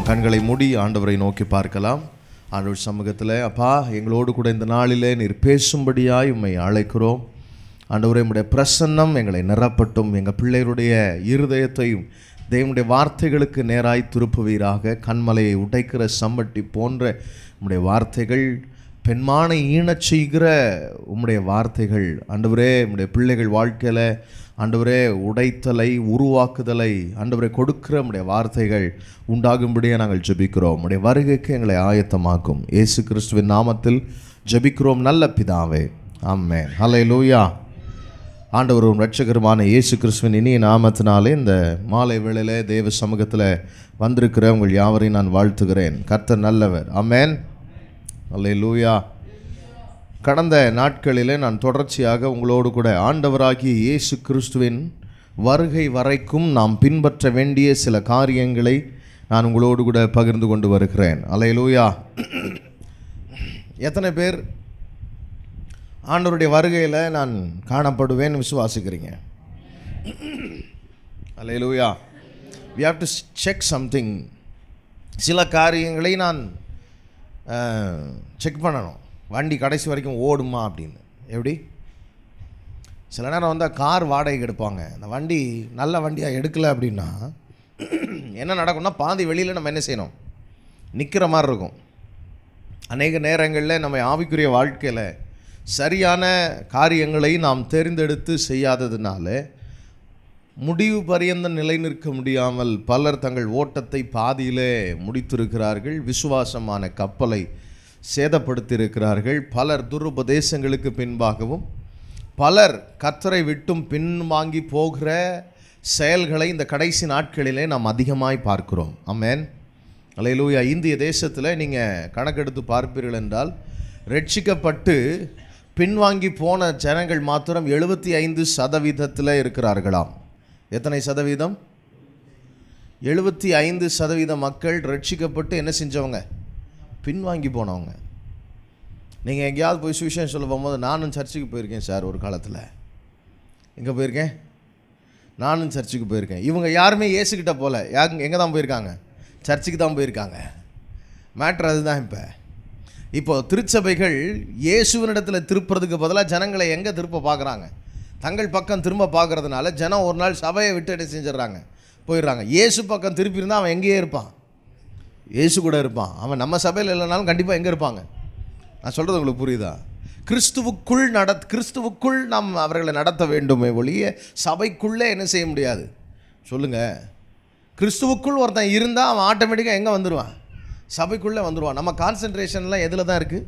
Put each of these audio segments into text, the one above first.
கண்களை மூடி ஆண்டவரை நோக்கி பார்க்கலாம் ஆண்டவர் சமூகத்தில் அப்பா எங்களோடு கூட இந்த நாளிலே நீர் பேசும்படியாய் உம்மை அழைக்கிறோம் ஆண்டவரே உம்முடைய பிரசன்னம் எங்களை நிரப்பட்டும் எங்கள் பிள்ளைகளுடைய இருதயத்தையும் தேவனுடைய வார்த்தைகளுக்கு நேராய் திருப்புவீராக கண்மலையை உடைக்கிற சம்மட்டி போன்ற உம்முடைய வார்த்தைகள் பெண்மானை ஈனச் செய்கிற உம்முடைய வார்த்தைகள் ஆண்டவரே உம்முடைய பிள்ளைகள் வாழ்க்கையில் ஆண்டவரே உடைத்தலை உருவாக்குதலை ஆண்டவரே கொடுக்கிற உம்முடைய வார்த்தைகள் உண்டாகும்படியே நாங்கள் ஜெபிக்கிறோம் உம்முடைய வருகைக்கு எங்களை ஆயத்தமாக்கும் இயேசு கிறிஸ்துவின் நாமத்தில் ஜெபிக்கிறோம் நல்ல பிதாவே ஆமென் ஹalleluya ஆண்டவரும் ரட்சகருமான இயேசு கிறிஸ்துவின் இனிய நாமத்தினாலே இந்த மாலை வேளையிலே தேவ சமூகத்தில் வந்திருக்கிற உங்கள் யாவரையும் நான் வாழ்த்துகிறேன் கர்த்தர் நல்லவர் ஆமென் அல்லேலூயா கடந்த நாட்களிலே நான் தொடர்ச்சியாக உங்களோடு கூட ஆண்டவராகிய இயேசு கிறிஸ்துவின் வருகை வரைக்கும் நாம் பின்பற்ற வேண்டிய சில காரியங்களை நான் உங்களோடு கூட பகிர்ந்து கொண்டு வருகிறேன் அல்லேலூயா எத்தனை பேர் ஆண்டவருடைய வருகையில் நான் காணப்படுவேன்னு விசுவாசிக்கிறீங்க அல்லேலூயா we have to check something சில காரியங்களை நான் செக் பண்ணணும் வண்டி கடைசி வரைக்கும் ஓடுமா அப்படின்னு எப்படி சில நேரம் வந்தால் கார் வாடகைக்கு எடுப்பாங்க அந்த வண்டி நல்ல வண்டியாக எடுக்கலை அப்படின்னா என்ன நடக்கும்னா பாதி வெளியில் நம்ம என்ன செய்யணும் நிற்கிற மாதிரி இருக்கும் அநேக நேரங்களில் நம்ம ஆவிக்குரிய வாழ்க்கையில் சரியான காரியங்களை நாம் தேர்ந்தெடுத்து செய்யாததுனால முடிவு பரியந்த நிலை நிற்க முடியாமல் பலர் தங்கள் ஓட்டத்தை பாதியிலே முடித்திருக்கிறார்கள் விசுவாசமான கப்பலை சேதப்படுத்தியிருக்கிறார்கள் பலர் துருபதேசங்களுக்கு பின்பாகவும் பலர் கத்தரை விட்டும் பின்வாங்கி போகிற செயல்களை இந்த கடைசி நாட்களிலே நாம் அதிகமாய் பார்க்கிறோம் அமேன் அலையிலூயா இந்திய தேசத்தில் நீங்கள் கணக்கெடுத்து பார்ப்பீர்கள் என்றால் ரட்சிக்கப்பட்டு பின்வாங்கி போன ஜனங்கள் மாத்திரம் எழுபத்தி ஐந்து சதவீதத்தில் இருக்கிறார்களாம் எத்தனை சதவீதம் எழுபத்தி ஐந்து சதவீத மக்கள் ரட்சிக்கப்பட்டு என்ன செஞ்சவங்க பின்வாங்கி போனவங்க நீங்கள் எங்கேயாவது போய் சுவிசேஷம் சொல்ல போகும்போது நானும் சர்ச்சுக்கு போயிருக்கேன் சார் ஒரு காலத்தில் எங்கே போயிருக்கேன் நானும் சர்ச்சுக்கு போயிருக்கேன் இவங்க யாருமே இயேசுக்கிட்ட போகல யாருங்க எங்கே தான் போயிருக்காங்க சர்ச்சுக்கு தான் போயிருக்காங்க மேட்ரு அதுதான் இப்போ இப்போ திருச்சபைகள் இயேசுவனிடத்தில் திருப்புறதுக்கு பதிலாக ஜனங்களை எங்கே திருப்ப பார்க்குறாங்க தங்கள் பக்கம் திரும்ப பார்க்கறதுனால ஜனம் ஒரு நாள் சபையை விட்டு என்ன செஞ்சிடறாங்க போயிடுறாங்க இயேசு பக்கம் திருப்பி இருந்தால் அவன் எங்கேயே இருப்பான் இயேசு கூட இருப்பான் அவன் நம்ம சபையில் இல்லைனாலும் கண்டிப்பாக எங்கே இருப்பாங்க நான் சொல்கிறது உங்களுக்கு புரியுதா கிறிஸ்துவுக்குள் நட கிறிஸ்துவுக்குள் நாம் அவர்களை நடத்த வேண்டுமே ஒழிய சபைக்குள்ளே என்ன செய்ய முடியாது சொல்லுங்கள் கிறிஸ்துவுக்குள் ஒருத்தன் இருந்தால் அவன் ஆட்டோமேட்டிக்காக எங்கே வந்துடுவான் சபைக்குள்ளே வந்துடுவான் நம்ம கான்சன்ட்ரேஷன்லாம் எதில் தான் இருக்குது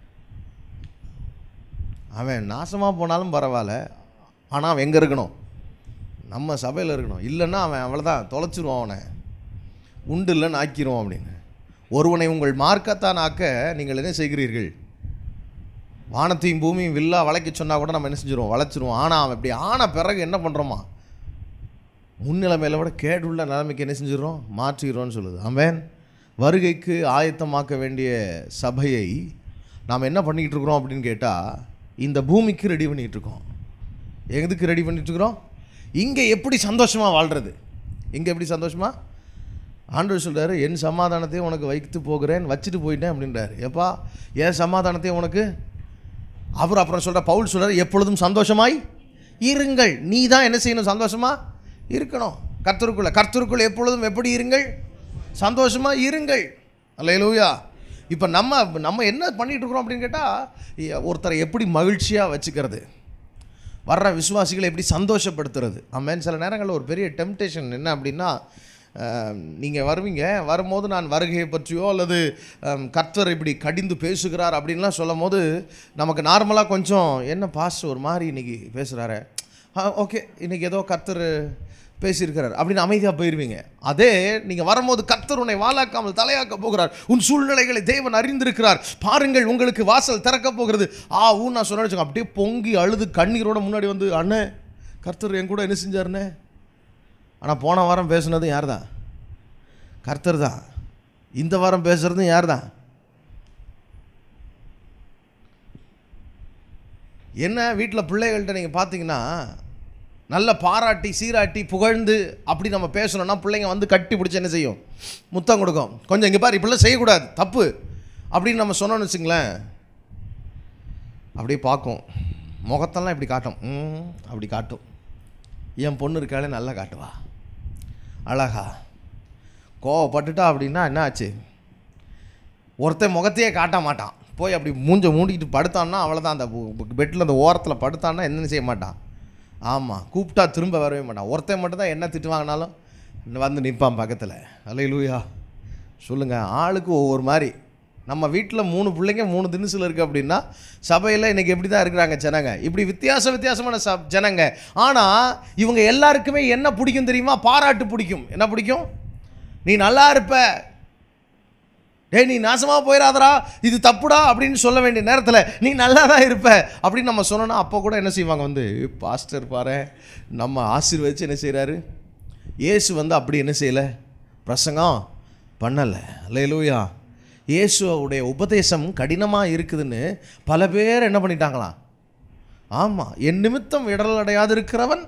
அவன் நாசமாக போனாலும் பரவாயில்ல ஆனால் அவன் எங்கே இருக்கணும் நம்ம சபையில் இருக்கணும் இல்லைன்னா அவன் அவ்வளோதான் தொலைச்சிருவான் அவனை உண்டு இல்லைன்னு ஆக்கிடுவான் அப்படின்னு ஒருவனை உங்கள் மார்க்கத்தான் ஆக்க நீங்கள் என்ன செய்கிறீர்கள் வானத்தையும் பூமியும் வில்லா வளைக்க சொன்னால் கூட நம்ம என்ன செஞ்சிருவோம் வளைச்சிருவோம் ஆனால் அவன் இப்படி ஆன பிறகு என்ன பண்ணுறோமா முன்னிலைமையில விட கேடுள்ள நிலைமைக்கு என்ன செஞ்சிடறோம் மாற்றிடுறோம்னு சொல்லுது அவன் வருகைக்கு ஆயத்தமாக்க வேண்டிய சபையை நாம் என்ன பண்ணிக்கிட்டு இருக்கிறோம் அப்படின்னு கேட்டால் இந்த பூமிக்கு ரெடி பண்ணிகிட்டு இருக்கோம் எதுக்கு ரெடி பண்ணிட்டு இருக்கிறோம் இங்கே எப்படி சந்தோஷமாக வாழ்கிறது இங்கே எப்படி சந்தோஷமாக ஆண்டவர் சொல்கிறாரு என் சமாதானத்தையும் உனக்கு வைத்து போகிறேன் வச்சுட்டு போயிட்டேன் அப்படின்றாரு எப்பா என் சமாதானத்தையும் உனக்கு அவர் அப்புறம் சொல்கிற பவுல் சொல்கிறார் எப்பொழுதும் சந்தோஷமாய் இருங்கள் நீ தான் என்ன செய்யணும் சந்தோஷமாக இருக்கணும் கர்த்தருக்குள்ள கர்த்தருக்குள்ள எப்பொழுதும் எப்படி இருங்கள் சந்தோஷமாக இருங்கள் அல்லையிலூயா இப்போ நம்ம நம்ம என்ன பண்ணிகிட்டு இருக்கிறோம் அப்படின்னு கேட்டால் ஒருத்தரை எப்படி மகிழ்ச்சியாக வச்சுக்கிறது வர்ற விசுவாசிகளை எப்படி சந்தோஷப்படுத்துறது ஆமேன் சில நேரங்களில் ஒரு பெரிய டெம்டேஷன் என்ன அப்படின்னா நீங்கள் வருவீங்க வரும்போது நான் வருகையை பற்றியோ அல்லது கர்த்தர் இப்படி கடிந்து பேசுகிறார் அப்படின்லாம் சொல்லும் போது நமக்கு நார்மலாக கொஞ்சம் என்ன பாஸ் ஒரு மாதிரி இன்றைக்கி பேசுகிறாரு ஓகே இன்றைக்கி ஏதோ கர்த்தர் பேசியிருக்கிறார் அப்படின்னு அமைதியாக போயிடுவீங்க அதே நீங்கள் வரும்போது கர்த்தர் உன்னை வாழாக்காமல் தலையாக்க போகிறார் உன் சூழ்நிலைகளை தேவன் அறிந்திருக்கிறார் பாருங்கள் உங்களுக்கு வாசல் திறக்க போகிறது ஆ ஊ நான் சொன்ன வச்சுக்கோங்க அப்படியே பொங்கி அழுது கண்ணீரோட முன்னாடி வந்து அண்ணே கர்த்தர் என் கூட என்ன செஞ்சாருண்ணே ஆனால் போன வாரம் பேசுனதும் யார் தான் கர்த்தர் தான் இந்த வாரம் பேசுகிறதும் யார் தான் என்ன வீட்டில் பிள்ளைகள்கிட்ட நீங்கள் பார்த்தீங்கன்னா நல்ல பாராட்டி சீராட்டி புகழ்ந்து அப்படி நம்ம பேசணும்னா பிள்ளைங்க வந்து கட்டி பிடிச்சி என்ன செய்யும் முத்தம் கொடுக்கும் கொஞ்சம் இங்கே பாரு இப்படிலாம் செய்யக்கூடாது தப்பு அப்படின்னு நம்ம சொன்னோம்னு வச்சுங்களேன் அப்படியே பார்க்கும் முகத்தெல்லாம் இப்படி காட்டும் ம், அப்படி காட்டும் என் பொண்ணு இருக்காளே நல்லா காட்டுவா அழகா கோவப்பட்டுட்டா அப்படின்னா என்ன ஆச்சு ஒருத்தன் முகத்தையே காட்ட மாட்டான் போய் அப்படி மூஞ்ச மூடிக்கிட்டு படுத்தான்னா அவ்வளோதான் அந்த பெட்டில் அந்த ஓரத்தில் படுத்தான்னா என்னன்னு செய்ய மாட்டான் ஆமாம் கூப்பிட்டா திரும்ப வரவே மாட்டான் ஒருத்தன் மட்டும் தான் என்ன திட்டு வாங்கினாலும் வந்து நிற்பான் பக்கத்தில் அல்ல லூயா சொல்லுங்கள் ஆளுக்கு ஒவ்வொரு மாதிரி நம்ம வீட்டில் மூணு பிள்ளைங்க மூணு தினசில் இருக்குது அப்படின்னா சபையில் இன்றைக்கி எப்படி தான் இருக்கிறாங்க ஜனங்க இப்படி வித்தியாச வித்தியாசமான ச ஜனங்க ஆனால் இவங்க எல்லாருக்குமே என்ன பிடிக்கும் தெரியுமா பாராட்டு பிடிக்கும் என்ன பிடிக்கும் நீ நல்லா இருப்ப டேய் நீ நாசமாக போயிடாதடா இது தப்புடா அப்படின்னு சொல்ல வேண்டிய நேரத்தில் நீ நல்லா தான் இருப்ப அப்படின்னு நம்ம சொன்னோன்னா அப்போ கூட என்ன செய்வாங்க வந்து பாஸ்டர் பாரு நம்ம ஆசீர்வதிச்சு என்ன செய்கிறாரு இயேசு வந்து அப்படி என்ன செய்யலை பிரசங்கம் பண்ணலை அல்லையிலூயா இயேசுவுடைய உபதேசம் கடினமாக இருக்குதுன்னு பல பேர் என்ன பண்ணிட்டாங்களாம் ஆமாம் என் நிமித்தம் இடரல் அடையாது இருக்கிறவன்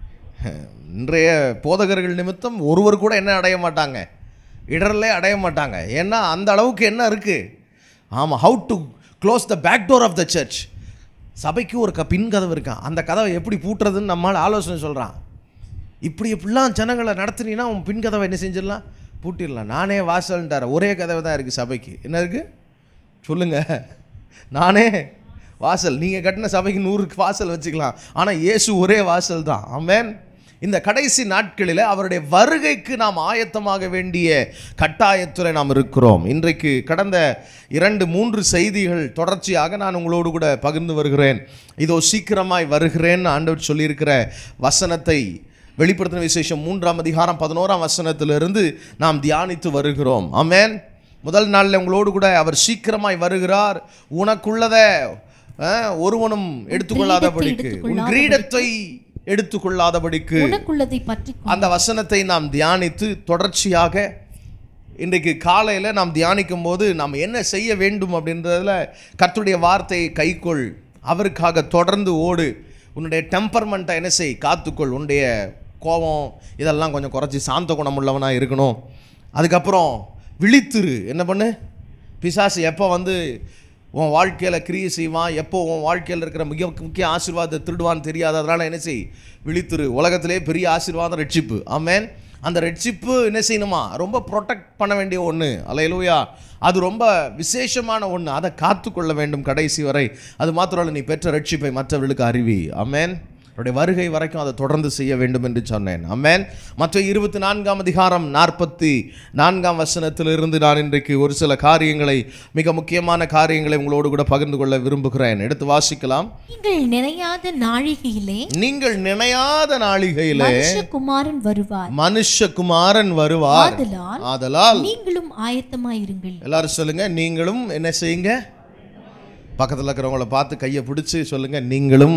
இன்றைய போதகர்கள் நிமித்தம் ஒருவர் கூட என்ன அடைய மாட்டாங்க இடரலே அடைய மாட்டாங்க ஏன்னா அந்த அளவுக்கு என்ன இருக்குது ஆமாம் how to close the back door of the church சபைக்கு ஒரு க பின் கதவு இருக்கான் அந்த கதவை எப்படி பூட்டுறதுன்னு நம்மளால் ஆலோசனை சொல்கிறான் இப்படி இப்படிலாம் ஜனங்களை நடத்துனீங்கன்னா உன் பின் கதவை என்ன செஞ்சிடலாம் பூட்டிடலாம் நானே வாசல்ன்றார் ஒரே கதவை தான் இருக்குது சபைக்கு என்ன இருக்குது சொல்லுங்கள் நானே வாசல் நீங்கள் கட்டின சபைக்கு நூறு வாசல் வச்சுக்கலாம் ஆனால் இயேசு ஒரே வாசல் தான் ஆமென் இந்த கடைசி நாட்களில் அவருடைய வருகைக்கு நாம் ஆயத்தமாக வேண்டிய கட்டாயத்தில் நாம் இருக்கிறோம் இன்றைக்கு கடந்த இரண்டு மூன்று செய்திகள் தொடர்ச்சியாக நான் உங்களோடு கூட பகிர்ந்து வருகிறேன் இதோ சீக்கிரமாய் வருகிறேன்னு ஆண்டவர் சொல்லியிருக்கிற வசனத்தை வெளிப்படுத்தின விசேஷம் மூன்றாம் அதிகாரம் பதினோராம் வசனத்திலிருந்து நாம் தியானித்து வருகிறோம் ஆமென் முதல் நாளில் உங்களோடு கூட அவர் சீக்கிரமாய் வருகிறார் உனக்குள்ளதை அஹ், ஒருவனும் எடுத்துக்கொள்ளாதபடிக்கு உன் கிரீடத்தை எடுத்துக்கொள்ளாதபடிக்கு உனக்குள்ளதை பற்றி அந்த வசனத்தை நாம் தியானித்து தொடர்ச்சியாக இன்றைக்கு காலையில் நாம் தியானிக்கும் போது நாம் என்ன செய்ய வேண்டும் அப்படின்றதுல கர்த்தருடைய வார்த்தையை கைக்கொள் அவருக்காக தொடர்ந்து ஓடு உன்னுடைய டெம்பர்மெண்ட்டை என்ன செய் காத்துக்கொள் உன்னுடைய கோபம் இதெல்லாம் கொஞ்சம் குறைச்சி சாந்த குணமுள்ளவனாக இருக்கணும் அதுக்கப்புறம் விழித்திரு என்ன பண்ணு பிசாசு எப்போ வந்து உன் வாழ்க்கையில் கிரியை செய்வான் எப்போ உன் வாழ்க்கையில் இருக்கிற மிக முக்கிய ஆசீர்வாதத்தை திருடுவான்னு தெரியாது அதனால் என்ன செய் விழித்திரு உலகத்திலே பெரிய ஆசீர்வாதம் ரட்சிப்பு ஆமென் அந்த ரட்சிப்பு என்ன செய்யணுமா ரொம்ப ப்ரொடெக்ட் பண்ண வேண்டிய ஒன்று அலையலூயா அது ரொம்ப விசேஷமான ஒன்று அதை காத்துக்கொள்ள வேண்டும் கடைசி வரை அது மாத்திரம் இல்ல, நீ பெற்ற ரட்சிப்பை மற்றவர்களுக்கு அறிவி ஆமென் அவருடைய வருகை வரைக்கும் அதை தொடர்ந்து செய்ய வேண்டும் என்று சொன்னேன் ஆமென் மற்ற இருபத்தி நான்காம் அதிகாரம் நாற்பத்தி நான்காம் வசனத்திலிருந்து நான் இன்றைக்கு ஒரு சில காரியங்களை மிக முக்கியமான காரியங்களை உங்களோடு கூட பகிர்ந்து கொள்ள விரும்புகிறேன் எடுத்து வாசிக்கலாம் நீங்கள் நினையாத நாழிகையிலே நீங்கள் நினையாத நாளிகையிலே மனுஷகுமாரன் வருவார் மனுஷகுமாரன் வருவார் ஆதலால் ஆதலால் நீங்களும் ஆயத்தமாயிருங்கள் எல்லாரும் சொல்லுங்க நீங்களும் என்ன செய்யுங்க பக்கத்தில் இருக்கிறவங்கள பார்த்து கையை பிடிச்சி சொல்லுங்க நீங்களும்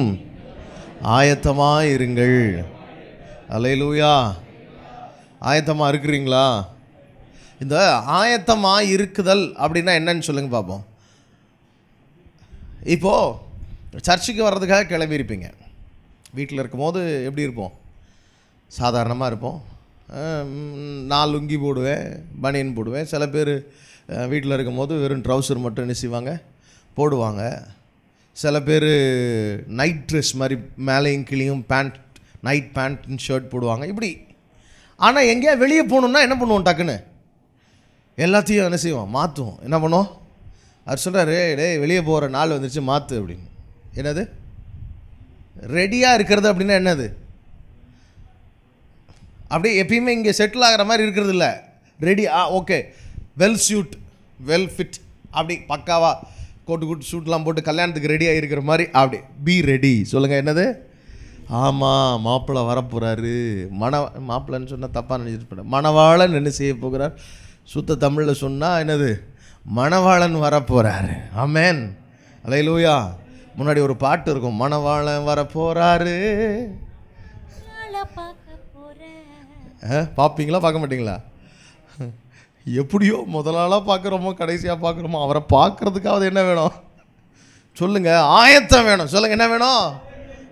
ஆயத்தமாக இருங்கள் அலையிலூயா ஆயத்தமாக இருக்கிறீங்களா இந்த ஆயத்தமாக இருக்குதல் அப்படின்னா என்னன்னு சொல்லுங்க பார்ப்போம் இப்போது சர்ச்சுக்கு வர்றதுக்காக கிளம்பியிருப்பீங்க வீட்டில் இருக்கும்போது எப்படி இருப்போம் சாதாரணமாக இருப்போம் அஹ் ம், நான் லுங்கி போடுவேன் பனியன் போடுவேன் சில பேர் வீட்டில் இருக்கும்போது வெறும் ட்ரௌசர் மட்டும் என்ன செய்வாங்க போடுவாங்க சில பேர் நைட் ட்ரெஸ் மாதிரி மேலேயும் கிளியும் பேண்ட் நைட் பேண்ட் ஷர்ட் போடுவாங்க இப்படி ஆனால் எங்கேயா வெளியே போகணுன்னா என்ன பண்ணுவோம் டக்குன்னு எல்லாத்தையும் என்ன செய்வோம் மாற்றுவோம் என்ன பண்ணுவோம் அவர் சொல்கிறாரு டேய் வெளியே போகிற நாள் வந்துருச்சு மாற்று அப்படின்னு என்னது ரெடியாக இருக்கிறது அப்படின்னா என்னது அப்படியே எப்பயுமே இங்கே செட்டில் ஆகிற மாதிரி இருக்கிறது இல்லை ரெடி ஆ okay well suit well fit அப்படி பக்காவா கோட்டு கூட்டு ஷூட்லாம் போட்டு கல்யாணத்துக்கு ரெடியாக இருக்கிற மாதிரி அப்படி பி ரெடி சொல்லுங்கள் என்னது ஆமாம் மாப்பிள்ளை வரப்போகிறாரு மண மாப்பிள்ளைன்னு சொன்னால் தப்பாக நினச்சிட்டு மணவாளன் என்ன செய்ய போகிறார் சுத்த தமிழில் சொன்னால் என்னது மணவாளன் வரப்போகிறாரு ஆமேன் அலையிலூயா முன்னாடி ஒரு பாட்டு இருக்கும் மணவாளன் வரப்போகிறாரு ஆள பார்க்க போறேன். ஆ, பார்ப்பீங்களா பார்க்க மாட்டீங்களா எப்படியோ முதலாளாக பார்க்குறோமோ கடைசியாக பார்க்குறோமோ அவரை பார்க்குறதுக்காவது என்ன வேணும் சொல்லுங்க ஆயத்தம் வேணும் சொல்லுங்க என்ன வேணும்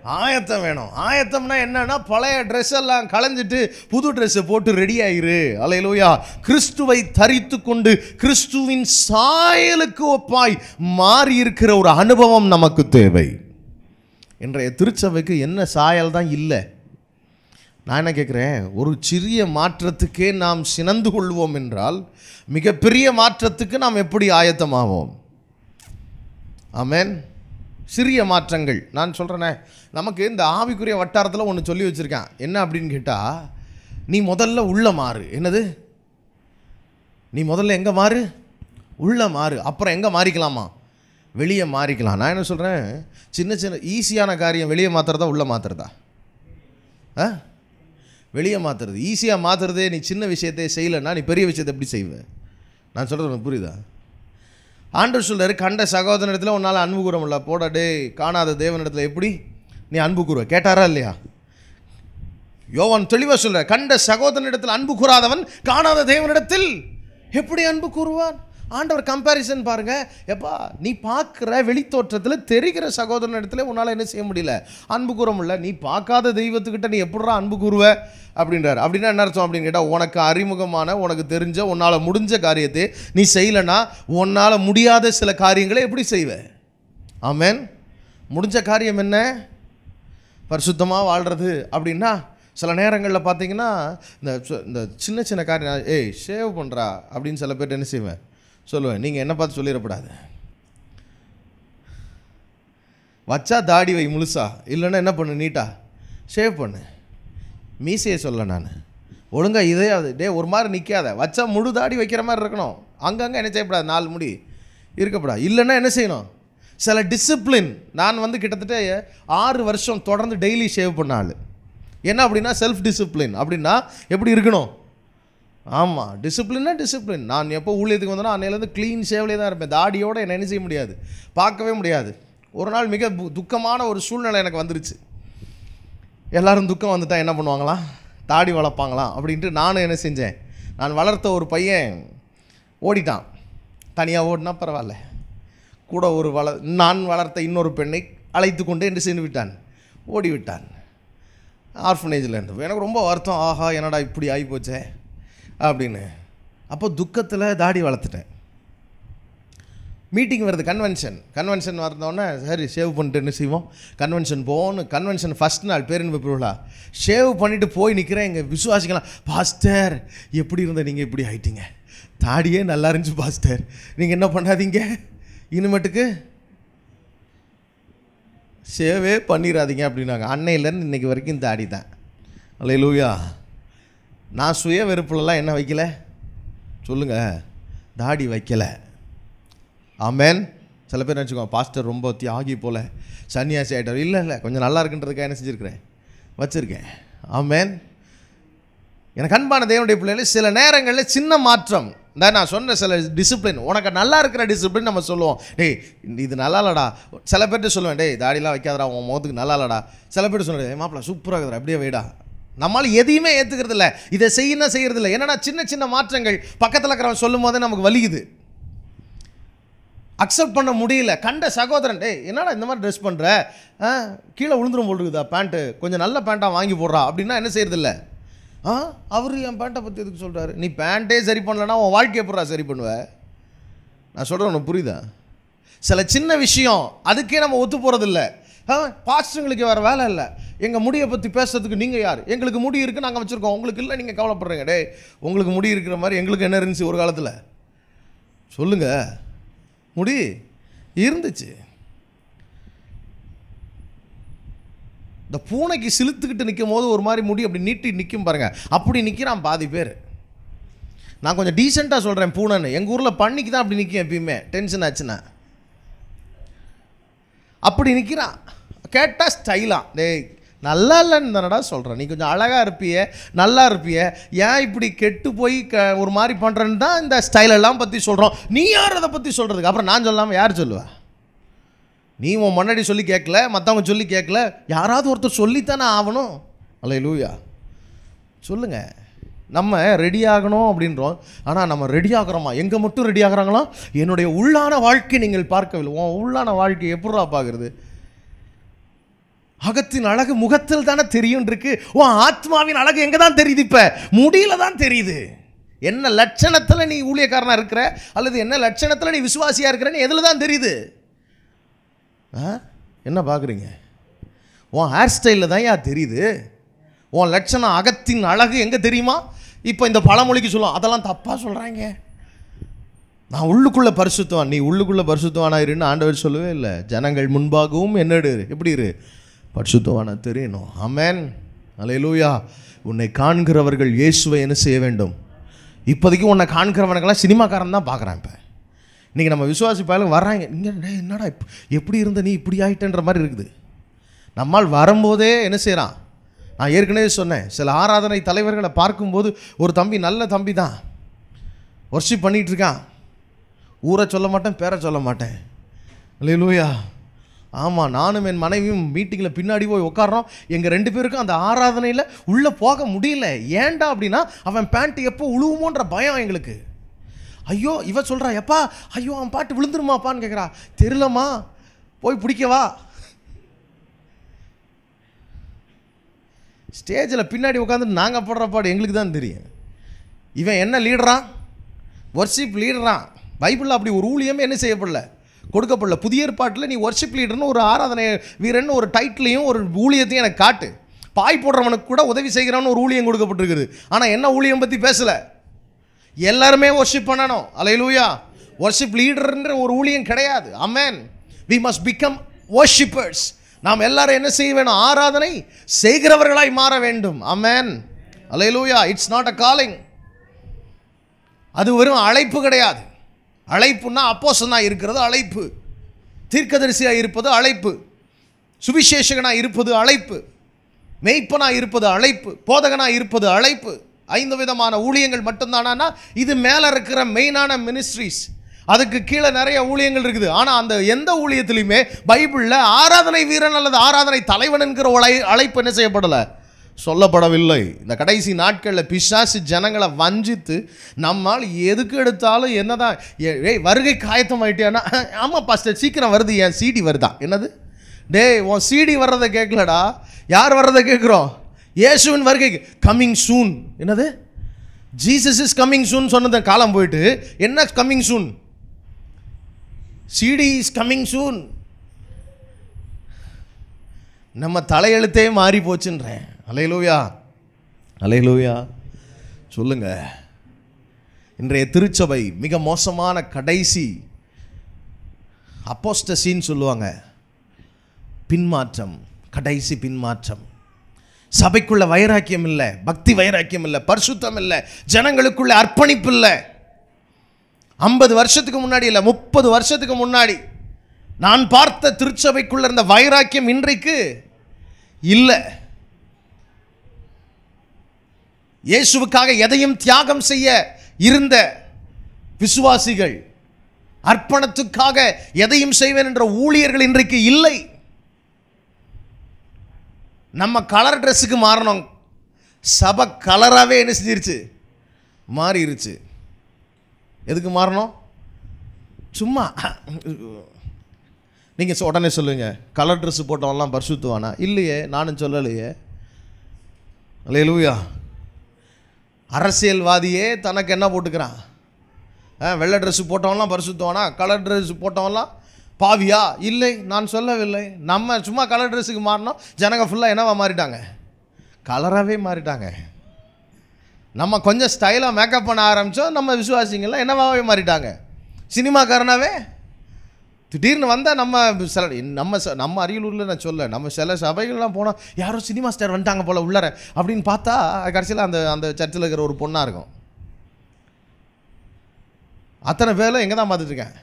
ஆயத்தம் வேணும் ஆயத்தம்னா என்னன்னா பழைய ட்ரெஸ் எல்லாம் களைஞ்சிட்டு புது ட்ரெஸ்ஸை போட்டு ரெடி ஆயிரு அலையிலூயா கிறிஸ்துவை தரித்து கொண்டு கிறிஸ்துவின் சாயலுக்கு ஒப்பாய் மாறி இருக்கிற ஒரு அனுபவம் நமக்கு தேவை இன்றைய திருச்சபைக்கு என்ன சாயல் தான் இல்லை நான் என்ன கேட்குறேன் ஒரு சிறிய மாற்றத்துக்கே நாம் சினந்து கொள்வோம் என்றால் மிகப்பெரிய மாற்றத்துக்கு நாம் எப்படி ஆயத்தமாவோம் ஆமென் சிறிய மாற்றங்கள் நான் சொல்கிறேனே நமக்கு இந்த ஆவிக்குரிய வட்டாரத்தில் ஒன்று சொல்லி வச்சுருக்கேன் என்ன அப்படின்னு கேட்டால் நீ முதல்ல உள்ள மாறு என்னது நீ முதல்ல எங்கே மாறு உள்ள மாறு அப்புறம் எங்கே மாறிக்கலாமா வெளியே மாறிக்கலாம் நான் என்ன சொல்கிறேன் சின்ன சின்ன ஈஸியான காரியம் வெளியே மாற்றுறதா உள்ளே மாற்றுறதா ஆ வெளியே மாற்றுறது ஈஸியாக மாற்றுறதே நீ சின்ன விஷயத்தை செய்யலைன்னா நீ பெரிய விஷயத்தை எப்படி செய்வ நான் சொல்கிறது உனக்கு புரியுதா ஆண்டவர் சொல்றாரு கண்ட சகோதரனிடத்தில் உன்னால் அன்பு கூற முடியல போடா டேய் காணாத தேவனிடத்தில் எப்படி நீ அன்பு கூறுவ கேட்டாரா இல்லையா யோவான் தெளிவாக சொல்ற கண்ட சகோதரனிடத்தில் அன்பு கூறாதவன் காணாத தேவனிடத்தில் எப்படி அன்பு கூறுவான் ஆண்டவர் கம்பேரிசன் பாருங்க எப்பா நீ பார்க்குற வெளித்தோற்றத்தில் தெரிகிற சகோதரனிடத்துல உன்னால் என்ன செய்ய முடியல அன்பு கூற முடியல நீ பார்க்காத தெய்வத்துக்கிட்ட நீ எப்படிடா அன்பு கூறுவ அப்படின்றார் அப்படின்னா என்ன அர்த்தம் அப்படின்னு கேட்டால் உனக்கு அறிமுகமான உனக்கு தெரிஞ்ச உன்னால் முடிஞ்ச காரியத்தை நீ செய்யலைன்னா உன்னால் முடியாத சில காரியங்களை எப்படி செய்வ ஆமென் முடிஞ்ச காரியம் என்ன பரிசுத்தமாக வாழ்கிறது அப்படின்னா சில நேரங்களில் பார்த்தீங்கன்னா இந்த சு- இந்த சின்ன சின்ன காரியம் ஏய் ஷேவ் பண்ணுறா அப்படின்னு சில பேர்ட்ட என்ன செய்வேன் சொல்லுவேன் நீங்கள் என்ன பார்த்து சொல்லிடக்கூடாது வச்சா தாடி வை முழுசா இல்லைன்னா என்ன பண்ணு நீட்டா ஷேவ் பண்ணு மீசையை சொல்ல நான் ஒழுங்காக இதே அது டே ஒரு மாதிரி நிற்காத வச்சா முழு தாடி வைக்கிற மாதிரி இருக்கணும் அங்கங்கே என்ன செய்யக்கூடாது நாலு முடி இருக்கப்படாது இல்லைன்னா என்ன செய்யணும் சில டிசிப்ளின் நான் வந்து கிட்டத்தட்ட ஆறு வருஷம் தொடர்ந்து டெய்லி ஷேவ் பண்ண ஆள் என்ன அப்படின்னா செல்ஃப் டிசிப்ளின் அப்படின்னா எப்படி இருக்கணும் ஆமாம் டிசிப்ளின்னா டிசிப்ளின் நான் எப்போ ஊழியத்துக்கு வந்தேனோ அன்னையிலேருந்து க்ளீன் ஷேவ்லேயே தான் இருப்பேன் தாடியோட என்ன என்ன செய்ய முடியாது பார்க்கவே முடியாது ஒரு நாள் மிக து- துக்கமான ஒரு சூழ்நிலை எனக்கு வந்துருச்சு எல்லாரும் துக்கம் வந்துட்டா என்ன பண்ணுவாங்களாம் தாடி வளர்ப்பாங்களாம் அப்படின்ட்டு நானும் என்ன செஞ்சேன் நான் வளர்த்த ஒரு பையன் ஓடிட்டான் தனியாக ஓடினா பரவாயில்ல கூட ஒரு வள நான் வளர்த்த இன்னொரு பெண்ணை அழைத்து கொண்டு என்ன செய்து விட்டான் ஓடி விட்டான் ஆர்ஃபனேஜில் இருந்து எனக்கு ரொம்ப வருத்தம் ஆஹா என்னடா இப்படி ஆகி போச்சே அப்படின்னு அப்போ துக்கத்தில் தாடி வளர்த்துட்டேன் மீட்டிங் வருது கன்வென்ஷன் கன்வென்ஷன் வந்தோடனே சரி ஷேவ் பண்ணிட்டு என்ன செய்வோம் கன்வென்ஷன் போகணும் கன்வென்ஷன் ஃபஸ்ட் நாள் பேரின்ப பெருவிழா ஷேவ் பண்ணிட்டு போய் நிற்கிறேன் எங்கள் விசுவாசிக்கலாம் பாஸ்டர் எப்படி இருந்த நீங்கள் இப்படி ஆயிட்டீங்க தாடியே நல்லா இருந்துச்சு பாஸ்டர் நீங்கள் என்ன பண்ணாதீங்க இனிமேட்டுக்கு ஷேவே பண்ணிடாதீங்க அப்படின்னாங்க அன்னையிலேருந்து இன்னைக்கு வரைக்கும் தாடி தான் அல்ல லூயா நான் சுய வெறுப்புலலாம் என்ன வைக்கல சொல்லுங்கள் தாடி வைக்கலை ஆமேன் சில பேர் நினச்சிக்கோ பாஸ்டர் ரொம்ப தியாகி போல சன்னியாசி ஆகிட்டார் இல்லை இல்லை கொஞ்சம் நல்லா இருக்குன்றதுக்காக என்ன செஞ்சுருக்கிறேன் வச்சுருக்கேன் ஆமேன் எனக்கு அன்பான தேவனுடைய பிள்ளைகள் சில நேரங்களில் சின்ன மாற்றம் இந்த நான் சொன்ன சில டிசிப்ளின் உனக்கு நல்லா இருக்கிற டிசிப்ளின் நம்ம சொல்லுவோம் டேய் இது நல்லா இல்லடா சில பேர்கிட்ட சொல்லுவேன் டேய் தாடிலாம் வைக்காதடா உன் முகத்துக்கு நல்லா இல்லடா சில பேர் சொல்லுவேன் மாப்பிள சூப்பராக இருக்குதுடா அப்படியே வைடா நம்மளால் எதையுமே ஏற்றுக்கிறது இல்லை இதை செய்யணும் செய்கிறது இல்லை என்னன்னா சின்ன சின்ன மாற்றங்கள் பக்கத்தில் இருக்கிறவன் சொல்லும் போதே நமக்கு வலிக்குது அக்செப்ட் பண்ண முடியல கண்ட சகோதரன் டேய் என்னடா இந்த மாதிரி ட்ரெஸ் பண்ணுற ஆ கீழே விழுந்துரும் போல் இருக்குதா பேண்ட்டு கொஞ்சம் நல்ல பேண்ட்டாக வாங்கி போடுறா அப்படின்னா என்ன செய்யறதில்ல ஆ அவர் என் பேண்ட்டை பற்றி எதுக்கு சொல்கிறாரு நீ பேண்ட்டே சரி பண்ணலன்னா உன் வாழ்க்கை எப்படா சரி பண்ணுவ நான் சொல்கிறேன் உனக்கு புரியுதா சில சின்ன விஷயம் அதுக்கே நம்ம ஒத்து போகிறதில்ல ஆ பாஸ்டருங்களுக்கு வேறு வேலை இல்லை எங்கள் முடியை பற்றி பேசுறதுக்கு நீங்கள் யார் எங்களுக்கு முடி இருக்குது நாங்கள் வச்சுருக்கோம் உங்களுக்கு இல்லை நீங்கள் கவலைப்படுறீங்க டேய் உங்களுக்கு முடி இருக்கிற மாதிரி எங்களுக்கு என்ன இருந்துச்சு ஒரு காலத்தில் சொல்லுங்கள் முடி இருந்துச்சு இந்த பூனைக்கு சிலுத்துக்கிட்டு நிற்கும் போது ஒரு மாதிரி முடி அப்படி நீட்டி நிற்கும் பாருங்க அப்படி நிற்கிறான் பாதி பேர் நான் கொஞ்சம் டீசெண்டாக சொல்கிறேன் பூனைன்னு எங்கள் ஊரில் பண்ணிக்கு தான் அப்படி நிற்கும் எப்பயுமே டென்ஷன் ஆச்சுன்னா அப்படி நிற்கிறான் கேட்டால் ஸ்டைலாக டேய் நல்லா இல்லைன்னு தானடா சொல்கிறேன் நீ கொஞ்சம் அழகாக இருப்பிய நல்லா இருப்பிய ஏன் இப்படி கெட்டு போய் க ஒரு மாதிரி பண்ணுறேன்னு தான் இந்த ஸ்டைலெல்லாம் பற்றி சொல்கிறோம் நீ யார் அதை பற்றி சொல்கிறதுக்கு அப்புறம் நான் சொல்லாமல் யார் சொல்லுவா நீ உன் முன்னாடி சொல்லி கேட்கல மற்றவங்க சொல்லி கேட்கல யாராவது ஒருத்தர் சொல்லித்தானே ஆகணும் அல்ல லூயா சொல்லுங்க நம்ம ரெடி ஆகணும் அப்படின்றோம் ஆனால் நம்ம ரெடி ஆகுறோமா எங்கே மட்டும் ரெடி ஆகுறாங்களோ என்னுடைய உள்ளான வாழ்க்கை நீங்கள் பார்க்கவில்லை உன் உள்ளான வாழ்க்கை எப்படா பார்க்குறது அகத்தின் அழகு முகத்தில் தானே தெரியும் இருக்கு உன் ஆத்மாவின் அழகு எங்கே தான் தெரியுது இப்போ முடியல தான் தெரியுது என்ன லட்சணத்தில் நீ ஊழியக்காரனா இருக்கிற அல்லது என்ன லட்சணத்தில் நீ விசுவாசியாக இருக்கிறன்னு எதில் தான் தெரியுது ஆ என்ன பார்க்குறீங்க உன் ஹேர் ஸ்டைலில் தான் யா தெரியுது உன் லட்சணம் அகத்தின் அழகு எங்கே தெரியுமா இப்போ இந்த பழமொழிக்கு சொல்லுவோம் அதெல்லாம் தப்பாக சொல்கிறாங்க நான் உள்ளுக்குள்ளே பரிசுத்தவான் நீ உள்ளுக்குள்ளே பரிசுத்தவானா இருன்னு ஆண்டவர் சொல்லவே இல்லை ஜனங்கள் முன்பாகவும் என்னடு எப்படி இரு பரிசுத்தவானா தெரியணும் ஆமென் அலையலூயா உன்னை காண்கிறவர்கள் இயேசுவை என்ன செய்ய வேண்டும் இப்போதைக்கு உன்னை காண்கிறவனுக்கெல்லாம் சினிமாக்காரன் தான் பார்க்குறான் இப்போ இன்றைக்கி நம்ம விசுவாசி பயலுக்கு வர்றாங்க இங்கே டேய், என்னடா இப் எப்படி இருந்த நீ இப்படி ஆயிட்டன்ற மாதிரி இருக்குது நம்மால் வரும்போதே என்ன செய்கிறான் நான் ஏற்கனவே சொன்னேன் சில ஆராதனை தலைவர்களை பார்க்கும்போது ஒரு தம்பி நல்ல தம்பி தான் ஒர்ஷிப் பண்ணிகிட்டு இருக்கான் ஊரை சொல்ல மாட்டேன் பேரை சொல்ல மாட்டேன் இல்லையா ஆமாம் நானும் என் மனைவியும் மீட்டிங்கில் பின்னாடி போய் உட்கார்றோம் எங்கள் ரெண்டு பேருக்கும் அந்த ஆராதனையில் உள்ளே போக முடியல ஏன்டா அப்படின்னா அவன் பேண்ட் எப்போ உழுவுமோன்ற பயம் எங்களுக்கு ஐயோ இவ சொல்கிறா எப்பா ஐயோ அவன் பாட்டு விழுந்துருமாப்பான்னு கேட்குறா தெரியலம்மா போய் பிடிக்கவா ஸ்டேஜில் பின்னாடி உட்காந்து நாங்கள் போடுற பாடு எங்களுக்கு தான் தெரியும் இவன் என்ன லீடரான் ஒர்ஷிப் லீடரான் பைபிளில் அப்படி ஒரு ஊழியமே என்ன செய்யப்படல கொடுக்கப்படல புதிய ஏற்பாட்டில் நீ ஒர்ஷிப் லீடர்னு ஒரு ஆராதனை வீரன் ஒரு டைட்டிலையும் ஒரு ஊழியத்தையும் எனக்கு காட்டு பாய் போடுறவனுக்கு கூட உதவி செய்கிறவனு ஒரு ஊழியம் கொடுக்கப்பட்டிருக்குது ஆனால் என்ன ஊழியம் பற்றி பேசலை எல்லாருமே ஒர்ஷிப் பண்ணணும் அலையிலூயா ஒர்ஷிப் லீடர்ன்ற ஒரு ஊழியம் கிடையாது அமேன் வி மஸ்ட் பிகம் worshippers நாம் எல்லாரும் என்ன செய்ய வேணும் ஆராதனை செய்கிறவர்களாய் மாற வேண்டும் அமேன் அலையிலூயா இட்ஸ் நாட் அ காலிங் அது வெறும் அழைப்பு கிடையாது அழைப்புன்னா அப்போசனா இருக்கிறது அழைப்பு தீர்க்கதரிசியாக இருப்பது அழைப்பு சுவிசேஷகனாக இருப்பது அழைப்பு மெய்ப்பனாக இருப்பது அழைப்பு போதகனாக இருப்பது அழைப்பு ஐந்து விதமான ஊழியங்கள் மட்டும்தானா இது மேலே இருக்கிற மெயினான மினிஸ்ட்ரிஸ் அதுக்கு கீழே நிறைய ஊழியங்கள் இருக்குது ஆனால் அந்த எந்த ஊழியத்திலையுமே பைபிளில் ஆராதனை வீரன் அல்லது ஆராதனை தலைவன் என்கிற ஒரு அழை அழைப்பு என்ன செய்யப்படலை சொல்லப்படவில்லை இந்த கடைசி நாட்களில் பிசாசு ஜனங்களை வஞ்சித்து நம்மால் எதுக்கு எடுத்தாலும் என்னதான் ஏ- ஏய் வருகை காயத்தம் ஆயிட்டியானா ஆமாம் பாஸ்டர் சீக்கிரம் வருது என் சிடி வருதா என்னது டேய் உன் சிடி வர்றதை கேட்கலடா யார் வர்றதை கேட்குறோம் இயேசுவின் வருகை கம்மிங் சூன் என்னது ஜீசஸ் இஸ் கம்மிங் சூன் சொன்னது காலம் போயிட்டு என்ன கம்மிங் சூன் சிடி இஸ் கம்மிங் சூன் நம்ம தலையெழுத்தே மாறி போச்சுன்றேன் அலையலூயா அலையலூயா சொல்லுங்க இன்றைய திருச்சபை மிக மோசமான கடைசி அப்போஸ்டசின்னு சொல்லுவாங்க பின்மாற்றம் கடைசி பின்மாற்றம் சபைக்குள்ள வைராக்கியம் இல்லை பக்தி வைராக்கியம் இல்லை பரிசுத்தம் இல்லை ஜனங்களுக்குள்ள அர்ப்பணிப்பு இல்லை ஐம்பது வருஷத்துக்கு முன்னாடி இல்லை முப்பது வருஷத்துக்கு முன்னாடி நான் பார்த்த திருச்சபைக்குள்ள இருந்த வைராக்கியம் இன்றைக்கு இல்லை இயேசுவுக்காக எதையும் தியாகம் செய்ய இருந்த விசுவாசிகள் அர்ப்பணத்துக்காக எதையும் செய்வேன் என்ற ஊழியர்கள் இன்றைக்கு இல்லை நம்ம கலர் ட்ரெஸ்ஸுக்கு மாறணும் சபை கலராகவே என்ன செஞ்சிருச்சு மாறிடுச்சு எதுக்கு மாறணும் சும்மா நீங்கள் உடனே சொல்லுங்க கலர் ட்ரெஸ் போட்டவன்லாம் பரிசுத்துவானா இல்லையே நானும் சொல்லலையே அல்லேலூயா அரசியல்வாதியே தனக்கு என்ன போட்டுக்கிறான் ஆ, வெள்ளை ட்ரெஸ் போட்டவன்லாம் பரிசுத்தவானா கலர் ட்ரெஸ் போட்டவன்லாம் பாவியா இல்லை நான் சொல்லவில்லை நம்ம சும்மா கலர் ட்ரெஸ்ஸுக்கு மாறினோம் ஜனங்க ஃபுல்லாக என்னவா மாறிட்டாங்க கலராகவே மாறிட்டாங்க நம்ம கொஞ்சம் ஸ்டைலாக மேக்கப் பண்ண ஆரம்பித்தோம் நம்ம விசுவாசிங்கெல்லாம் என்னவாகவே மாறிட்டாங்க சினிமாக்காரனாவே திடீர்னு வந்தால் நம்ம சில நம்ம ச- நம்ம அரியலூரில் நான் சொல்ல நம்ம சில சபைகள்லாம் போனால் யாரோ சினிமா ஸ்டார் வந்துட்டாங்க போல் உள்ளார அப்படின்னு பார்த்தா கடைசியில் அந்த அந்த சர்ச்சில் இருக்கிற ஒரு பொண்ணாக இருக்கும் அத்தனை பேரும் எங்கே தான் பார்த்துட்ருக்கேன்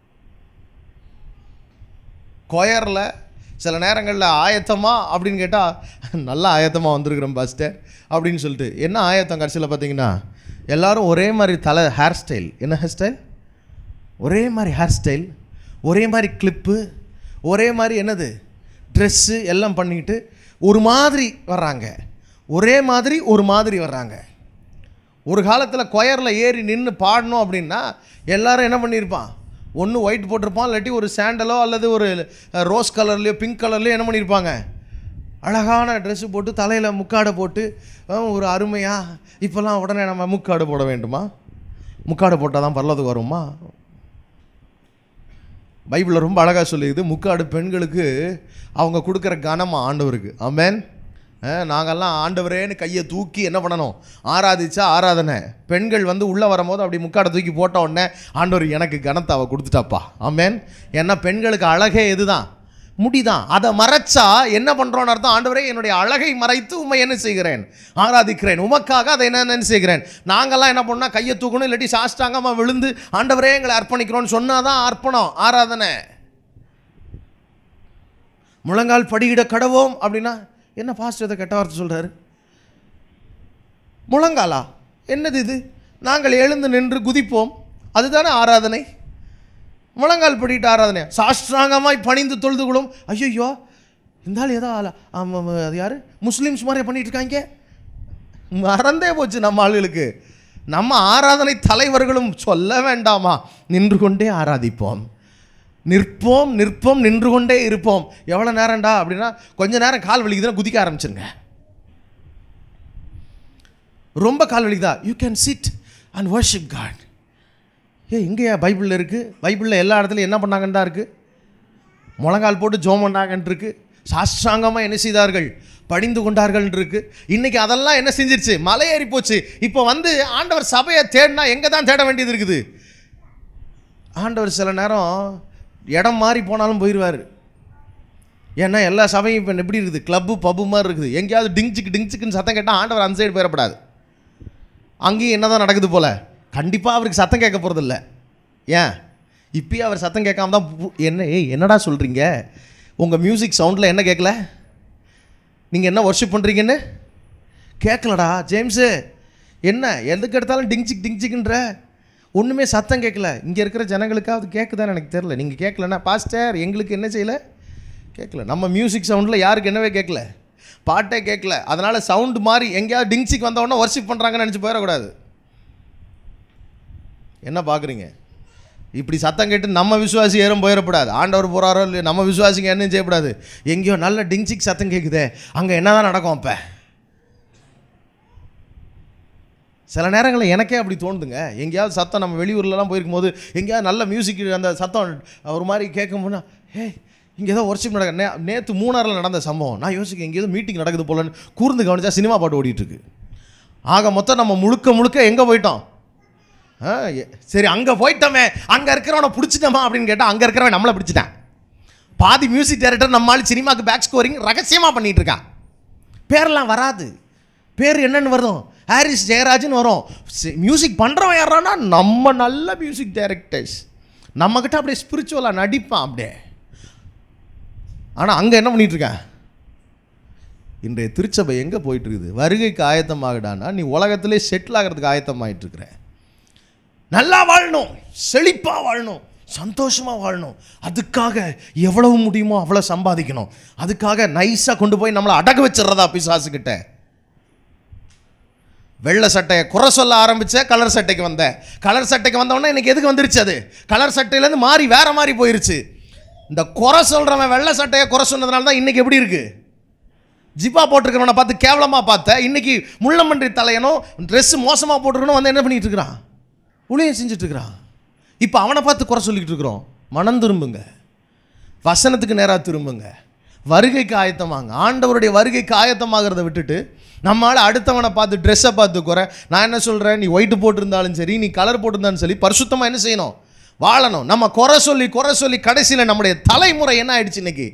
கொயரில் சில நேரங்களில் ஆயத்தமா அப்படின்னு கேட்டால் நல்லா ஆயத்தமாக வந்திருக்கிறோம் பாஸ்டர் அப்படின்னு சொல்லிட்டு என்ன ஆயத்தம் கடைசியில் பார்த்தீங்கன்னா எல்லாரும் ஒரே மாதிரி தலை ஹேர் ஸ்டைல் என்ன ஹேர் ஸ்டைல் ஒரே மாதிரி ஹேர் ஸ்டைல் ஒரே மாதிரி கிளிப்பு ஒரே மாதிரி என்னது ட்ரெஸ்ஸு எல்லாம் பண்ணிக்கிட்டு ஒரு மாதிரி வர்றாங்க ஒரே மாதிரி ஒரு மாதிரி வர்றாங்க ஒரு காலத்தில் கொயரில் ஏறி நின்று பாடணும் அப்படின்னா எல்லாரும் என்ன பண்ணியிருப்பான் ஒன்று ஒயிட் போட்டிருப்பான் இல்லாட்டி ஒரு சாண்டலோ அல்லது ஒரு ரோஸ் கலர்லையோ பிங்க் கலர்லையோ என்ன பண்ணியிருப்பாங்க அழகான ட்ரெஸ்ஸு போட்டு தலையில் முக்காடை போட்டு அஹ், ஒரு அருமையாக இப்போல்லாம் உடனே நம்ம முக்காடு போட வேண்டுமா முக்காடு போட்டால் தான் பரலோகத்துக்கு வருமா பைபிளில் ரொம்ப அழகாக சொல்லியுது முக்காடு பெண்களுக்கு அவங்க கொடுக்குற கனமா ஆண்டவருக்கு ஆமென் அஹ், நாங்கெல்லாம் ஆண்டவரேன்னு கையை தூக்கி என்ன பண்ணணும் ஆராதிச்சா ஆராதனை பெண்கள் வந்து உள்ளே வரும்போது அப்படி முக்காடை தூக்கி போட்ட உடனே ஆண்டவர் எனக்கு கனத்தை அவ கொடுத்துட்டாப்பா ஆமென் ஏன்னா பெண்களுக்கு அழகே இதுதான் முடிதான் அதை மறைச்சா என்ன பண்ணுறோன்னு அர்த்தம் ஆண்டவரே என்னுடைய அழகை மறைத்து உண்மை என்ன செய்கிறேன் ஆராதிக்கிறேன் உமக்காக அதை என்ன என்ன செய்கிறேன் நாங்கள்லாம் என்ன பண்ணால் கையை தூக்கணும் இல்லாட்டி சாஷ்டாங்கமாக விழுந்து ஆண்டவரே எங்களை அர்ப்பணிக்கிறோன்னு சொன்னால் தான் அர்ப்பணம் ஆராதனை முழங்கால் படியிட கடவோம் அப்படின்னா என்ன பாஸ்டர் இதை கெட்ட வார்த்தை சொல்கிறாரு முழங்காலா என்னது இது நாங்கள் எழுந்து நின்று குதிப்போம் அதுதானே ஆராதனை முழங்கால் படிட்டு ஆராதனை சாஷ்டாங்கமாய் பணிந்து தொழுதுகளும் ஐயோ இந்த ஆள் ஏதோ ஆளா ஆமாம் ஆமாம், அது யார் முஸ்லீம்ஸ் மாதிரி பண்ணிட்டு இருக்காங்க மறந்தே போச்சு நம்ம ஆளுகளுக்கு நம்ம ஆராதனை தலைவர்களும் சொல்ல வேண்டாமா நின்று கொண்டே ஆராதிப்போம் நிற்போம் நிற்போம் நின்று கொண்டே இருப்போம் எவ்வளோ நேரம்டா அப்படின்னா கொஞ்ச நேரம் கால் வலிக்குதுன்னா குதிக்க ஆரம்பிச்சிருங்க ரொம்ப கால் வலிக்குதா you can sit and worship God ஏ எங்கேயா பைபிளில் இருக்குது பைபிளில் எல்லா இடத்துலையும் என்ன பண்ணாங்கன்னு தான் இருக்குது முழங்கால் போட்டு ஜோம் பண்ணாங்கன்னு இருக்கு சாஷ்டாங்கமாக என்ன செய்தார்கள் படிந்து கொண்டார்கள் இருக்கு இன்னைக்கு அதெல்லாம் என்ன செஞ்சிருச்சு மலை ஏறி போச்சு இப்போ வந்து ஆண்டவர் சபையை தேடினா எங்கே தான் தேட வேண்டியது இருக்குது ஆண்டவர் சில நேரம் இடம் மாறி போனாலும் போயிடுவார் ஏன்னா எல்லா சபையும் இப்போ எப்படி இருக்குது கிளப்பு பப்பு மாதிரி இருக்குது எங்கேயாவது டிங்சிக்கு டிங்சிக்குன்னு சத்தம் கேட்டால் ஆண்டவர் அந்த சைடு போயிடப்படாது அங்கேயும் என்னதான் நடக்குது போல கண்டிப்பாக அவருக்கு சத்தம் கேட்க போகிறதில்ல ஏன் இப்பயே அவர் சத்தம் கேட்காம தான் பு- என்ன ஏய் என்னடா சொல்கிறீங்க உங்கள் மியூசிக் சவுண்டில் என்ன கேட்கல நீங்கள் என்ன ஒர்ஷிப் பண்ணுறீங்கன்னு கேட்கலடா ஜேம்ஸு என்ன எதுக்கு எடுத்தாலும் டிங்சிக் டிங்சிக்குன்ற ஒன்றுமே சத்தம் கேட்கல இங்கே இருக்கிற ஜனங்களுக்காவது கேட்குதான்னு எனக்கு தெரில நீங்கள் கேட்கலன்னா பாஸ்டர் எங்களுக்கு என்ன செய்யலை கேட்கல நம்ம மியூசிக் சவுண்டில் யாருக்கு என்னவே கேட்கல பாட்டே கேட்கல அதனால் சவுண்டு மாதிரி எங்கேயாவது டிங்சிக் வந்த உடனே ஒர்ஷிப் பண்ணுறாங்கன்னு நினச்சி போயிடக்கூடாது என்ன பார்க்குறீங்க இப்படி சத்தம் கேட்டு நம்ம விசுவாசி ஏறும் போயிடக்கூடாது ஆண்டவர் போகிறாரோ இல்லையோ நம்ம விசுவாசிங்க என்ன செய்யக்கூடாது எங்கேயோ நல்ல டிங்சிக் சத்தம் கேட்குதே அங்கே என்ன தான் நடக்கும் அப்போ சில நேரங்களில் எனக்கே அப்படி தோணுதுங்க எங்கேயாவது சத்தம் நம்ம வெளியூர்லலாம் போயிருக்கும் போது எங்கேயாவது நல்ல மியூசிக் அந்த சத்தம் ஒரு மாதிரி கேட்கும்போது ஏ இங்கே ஏதோ ஒர்ஷிப் நடக்க நே நேற்று மூணாரில் நடந்த சம்பவம் நான் யோசிக்க எங்கேயோ மீட்டிங் நடக்குது போலன்னு கூர்ந்து கவனிச்சா சினிமா பாட்டு ஓடிட்டு இருக்கு ஆக மொத்தம் நம்ம முழுக்க முழுக்க எங்கே போயிட்டோம் ஆ, எ- சரி அங்கே போயிட்டோமே அங்கே இருக்கிறவனை பிடிச்சிட்டோமா அப்படின்னு கேட்டால் அங்கே இருக்கிறவன் நம்மளை பிடிச்சிட்டான் பாதி மியூசிக் டைரக்டர் நம்மளால் சினிமாக்கு பேக் ஸ்கோரிங் ரகசியமாக பண்ணிட்டு இருக்கான் பேரெல்லாம் வராது பேர் என்னன்னு வரும் ஹாரிஸ் ஜெயராஜ்னு வரும் மியூசிக் பண்ணுறவன் யாரானா நம்ம நல்ல மியூசிக் டைரக்டர்ஸ் நம்மக்கிட்ட அப்படியே ஸ்பிரிச்சுவலாக நடிப்பான் அப்படியே ஆனால் அங்கே என்ன பண்ணிட்டு இருக்கான் இன்றைய திருச்சபை எங்கே போயிட்டு இருக்குது வருகைக்கு ஆயத்தமாகடான்னா நீ உலகத்திலே செட்டில் ஆகிறதுக்கு ஆயத்தமாயிட்டு இருக்கிற நல்லா வாழணும் செழிப்பாக வாழணும் சந்தோஷமாக வாழணும் அதுக்காக எவ்வளவு முடியுமோ அவ்வளோ சம்பாதிக்கணும் அதுக்காக நைஸாக கொண்டு போய் நம்மளை அடகு வச்சிடுறதா பிசாசுக்கிட்ட வெள்ளை சட்டையை குறை சொல்ல ஆரம்பிச்ச கலர் சட்டைக்கு வந்த கலர் சட்டைக்கு வந்தவொடனே எனக்கு எதுக்கு வந்துருச்சு அது கலர் சட்டையிலேருந்து மாறி வேற மாதிரி போயிருச்சு இந்த குறை சொல்கிறவன் வெள்ளை சட்டையை குறை சொன்னதுனால தான் இன்னைக்கு எப்படி இருக்கு ஜிப்பா போட்டிருக்கிறவனை பார்த்து கேவலமாக பார்த்த இன்னைக்கு முள்ளமன்றி தலையனும் ட்ரெஸ் மோசமாக போட்டிருக்கணும் வந்து என்ன பண்ணிட்டு இருக்கிறான் ஊழியம் செஞ்சுட்டு இருக்கிறான் இப்போ அவனை பார்த்து குறை சொல்லிக்கிட்டு இருக்கிறோம் மனம் திரும்புங்க வசனத்துக்கு நேராக திரும்புங்க வருகைக்கு ஆயத்தமாங்க ஆண்டவருடைய வருகைக்கு ஆயத்தமாகிறத விட்டுட்டு நம்மளால் அடுத்தவனை பார்த்து ட்ரெஸ்ஸை பார்த்து குறை நான் என்ன சொல்கிறேன் நீ ஒயிட்டு போட்டிருந்தாலும் சரி நீ கலர் போட்டிருந்தாலும் சரி பரிசுத்தமாக என்ன செய்யணும் வாழணும் நம்ம குறை சொல்லி குறை சொல்லி கடைசியில் நம்முடைய தலைமுறை என்ன ஆயிடுச்சு இன்னைக்கு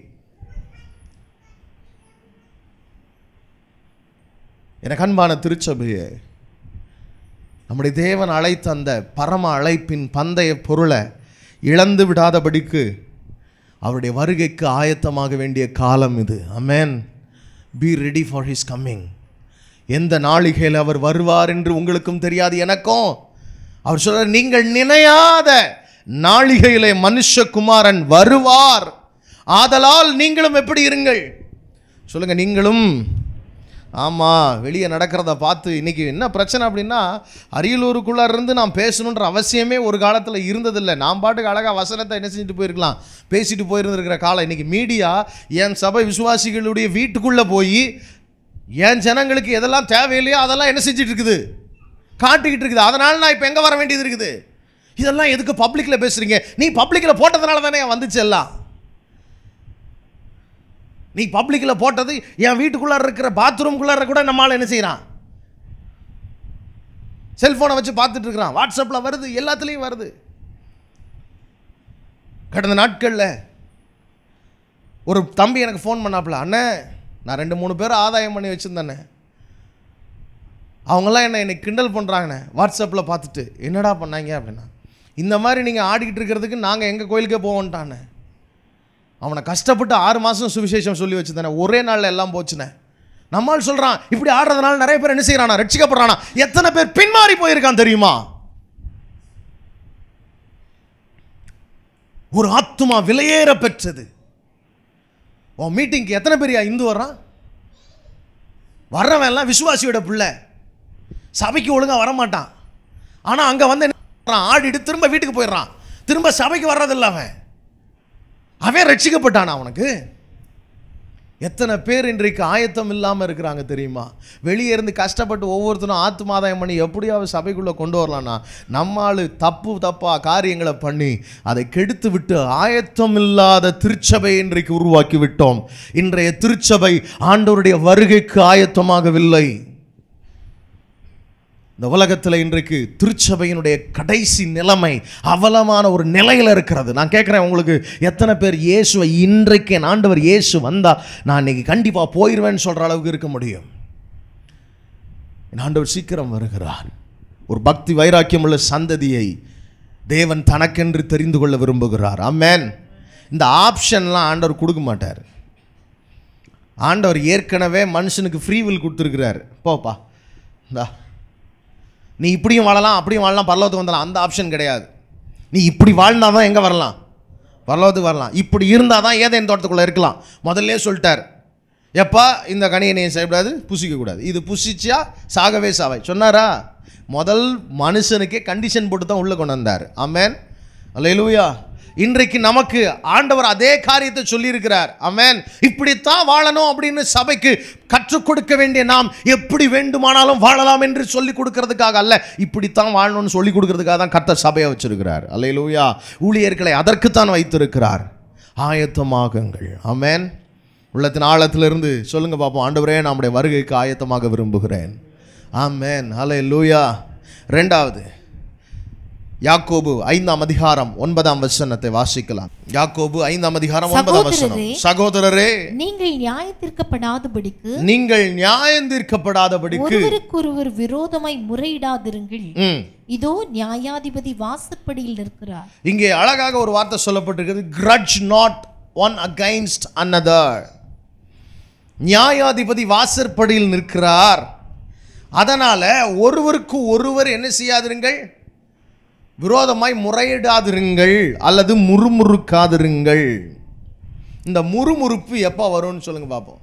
எனக்கு அன்பான திருச்சபையே நம்முடைய தேவன் அழைத்த அந்த பரம அழைப்பின் பந்தய பொருளை இழந்து விடாதபடிக்கு அவருடைய வருகைக்கு ஆயத்தமாக வேண்டிய காலம் இது அமேன் be ready for his coming எந்த நாளிகையில் அவர் வருவார் என்று உங்களுக்கும் தெரியாது எனக்கும் அவர் சொல்றார் நீங்கள் நினையாத நாளிகையிலே மனுஷகுமாரன் வருவார் ஆதலால் நீங்களும் எப்படி இருங்கள் சொல்லுங்க நீங்களும் ஆமாம் வெளியே நடக்கிறத பார்த்து இன்றைக்கி என்ன பிரச்சனை அப்படின்னா அரியலூருக்குள்ளே இருந்து நான் பேசணுன்ற அவசியமே ஒரு காலத்தில் இருந்ததில்லை நான் பாட்டுக்கு அழகாக வசனத்தை என்ன செஞ்சுட்டு போயிருக்கலாம் பேசிட்டு போயிருந்திருக்கிற காலம் இன்றைக்கி மீடியா என் சபை விசுவாசிகளுடைய வீட்டுக்குள்ளே போய் என் ஜனங்களுக்கு எதெல்லாம் தேவையில்லையோ அதெல்லாம் என்ன செஞ்சுட்டு இருக்குது காட்டிக்கிட்டு இருக்குது அதனால் நான் இப்போ எங்கே வர வேண்டியது இருக்குது இதெல்லாம் எதுக்கு பப்ளிக்கில் பேசுகிறீங்க நீ பப்ளிக்கில் போட்டதுனால தானே வந்துச்சு எல்லாம் நீ பப்ளிக்கில் போட்டது என் வீட்டுக்குள்ளார இருக்கிற பாத்ரூம்குள்ளார கூட நம்மளால் என்ன செய்கிறான் செல்ஃபோனை வச்சு பார்த்துட்டு இருக்கிறான் வாட்ஸ்அப்பில் வருது எல்லாத்துலேயும் வருது கடந்த நாட்களில் ஒரு தம்பி எனக்கு ஃபோன் பண்ணாப்புல அண்ணே நான் ரெண்டு மூணு பேர் ஆதாயம் பண்ணி வச்சுருந்தேண்ணே அவங்கெல்லாம் என்ன என்னை கிண்டல் பண்ணுறாங்கண்ணே வாட்ஸ்அப்பில் பார்த்துட்டு என்னடா பண்ணாங்க அப்படின்னா இந்த மாதிரி நீங்கள் ஆடிக்கிட்டு இருக்கிறதுக்கு நாங்கள் எங்கள் கோயிலுக்கே போவோன்ட்டானே அவனை கஷ்டப்பட்டு ஆறு மாதம் சுவிசேஷம் சொல்லி வச்சுருந்தானே ஒரே நாளில் எல்லாம் போச்சுனே நம்மால் சொல்கிறான் இப்படி ஆடுறதுனால நிறைய பேர் என்ன செய்கிறானா ரட்சிக்கப்படுறானா எத்தனை பேர் பின்மாறி போயிருக்கான் தெரியுமா ஒரு ஆத்துமா விலையேற பெற்றது உன் மீட்டிங்க்கு எத்தனை பேரியா இந்து வர்றான் வர்றவன் எல்லாம் விசுவாசியோட பிள்ளை சபைக்கு ஒழுங்காக வரமாட்டான் ஆனால் அங்கே வந்து என்ன பண்றான்? ஆடிட்டு திரும்ப வீட்டுக்கு போயிடுறான் திரும்ப சபைக்கு வர்றதில்ல அவன் அவன் ரட்சிக்கப்பட்டானா அவனுக்கு எத்தனை பேர் இன்றைக்கு ஆயத்தம் இல்லாமல் இருக்கிறாங்க தெரியுமா வெளியே இருந்து கஷ்டப்பட்டு ஒவ்வொருத்தரும் ஆத்மாதாயம் பண்ணி எப்படியாவது சபைக்குள்ளே கொண்டு வரலாம்னா நம்மால் தப்பு தப்பாக காரியங்களை பண்ணி அதை கெடுத்து விட்டு ஆயத்தம் இல்லாத திருச்சபை இன்றைக்கு உருவாக்கி விட்டோம் இன்றைய திருச்சபை ஆண்டவருடைய வருகைக்கு ஆயத்தமாகவில்லை இந்த உலகத்தில் இன்றைக்கு திருச்சபையினுடைய கடைசி நிலைமை அவலமான ஒரு நிலையில் இருக்கிறது நான் கேட்குறேன் உங்களுக்கு எத்தனை பேர் இயேசுவை இன்றைக்கு என் ஆண்டவர் இயேசு வந்தா நான் இன்னைக்கு கண்டிப்பாக போயிடுவேன்னு சொல்கிற அளவுக்கு இருக்க முடியும் என் ஆண்டவர் சீக்கிரம் வருகிறார் ஒரு பக்தி வைராக்கியம் உள்ள சந்ததியை தேவன் தனக்கென்று தெரிந்து கொள்ள விரும்புகிறார் ஆமென் இந்த ஆப்ஷன்லாம் ஆண்டவர் கொடுக்க மாட்டார் ஆண்டவர் ஏற்கனவே மனுஷனுக்கு ஃப்ரீ வில் கொடுத்துருக்கிறார் போப்பா இந்தா நீ இப்படியும் வாழலாம் அப்படியும் வாழலாம் பரலோகத்துக்கு வந்துடலாம் அந்த ஆப்ஷன் கிடையாது நீ இப்படி வாழ்ந்தால் தான் எங்கே வரலாம் பரலோகத்துக்கு வரலாம் இப்படி இருந்தால் தான் ஏதேன் தோட்டத்துக்குள்ளே இருக்கலாம் முதல்ல சொல்லிட்டார் எப்பா இந்த கனியை நீ செய்யக்கூடாது புசிக்கக்கூடாது இது புசிச்சா சாகவே சாவை சொன்னாரா முதல் மனுஷனுக்கே கண்டிஷன் போட்டு தான் உள்ளே கொண்டு வந்தார் ஆமேன் அல்லேலூயா இன்றைக்கு நமக்கு ஆண்டவர் அதே காரியத்தை சொல்லியிருக்கிறார் ஆமென் இப்படித்தான் வாழணும் அப்படின்னு சபைக்கு கற்றுக் கொடுக்க வேண்டிய நாம் எப்படி வேண்டுமானாலும் வாழலாம் என்று சொல்லி கொடுக்கறதுக்காக அல்ல இப்படித்தான் வாழணும்னு சொல்லி கொடுக்கறதுக்காக தான் கர்த்தர் சபையை வச்சிருக்கிறார் அல்லேலூயா ஊழியர்களை அதற்குத்தான் வைத்திருக்கிறார் ஆயத்தமாகுங்கள் ஆமென் உள்ளத்தின் ஆழத்திலிருந்து சொல்லுங்க பார்ப்போம் ஆண்டவரே நம்முடைய வருகைக்கு ஆயத்தமாக விரும்புகிறேன் ஆமென் அல்லேலூயா ரெண்டாவது யாக்கோபு ஐந்தாம் அதிகாரம் ஒன்பதாம் வசனத்தை வாசிக்கலாம் யாக்கோபு ஐந்தாம் அதிகாரம் ஒன்பதாம் வசனம் சகோதரரே, சகோதரரே நீங்கள் நியாயத்திற்கப்படாதபடிக்கு நீங்கள் நியாயந்தீர்க்கப்படாதபடிக்கு ஒருவருக்கொருவர் விரோதமாய் முறையிடாதிருங்கள் ம், இதோ நியாயாதிபதி வாசற்படியில் நிற்கிறார் இங்கே அழகாக ஒரு வார்த்தை சொல்லப்பட்டிருக்கிறது grudge not one against another நியாயாதிபதி வாசற்படியில் நிற்கிறார் அதனால ஒருவருக்கு ஒருவர் என்ன செய்யாதிருங்கள் விரோதமாய் முறையிடாதிருங்கள் அல்லது முறுமுறுக்காதிருங்கள் இந்த முறுமுறுப்பு எப்போ வரும்னு சொல்லுங்க பார்ப்போம்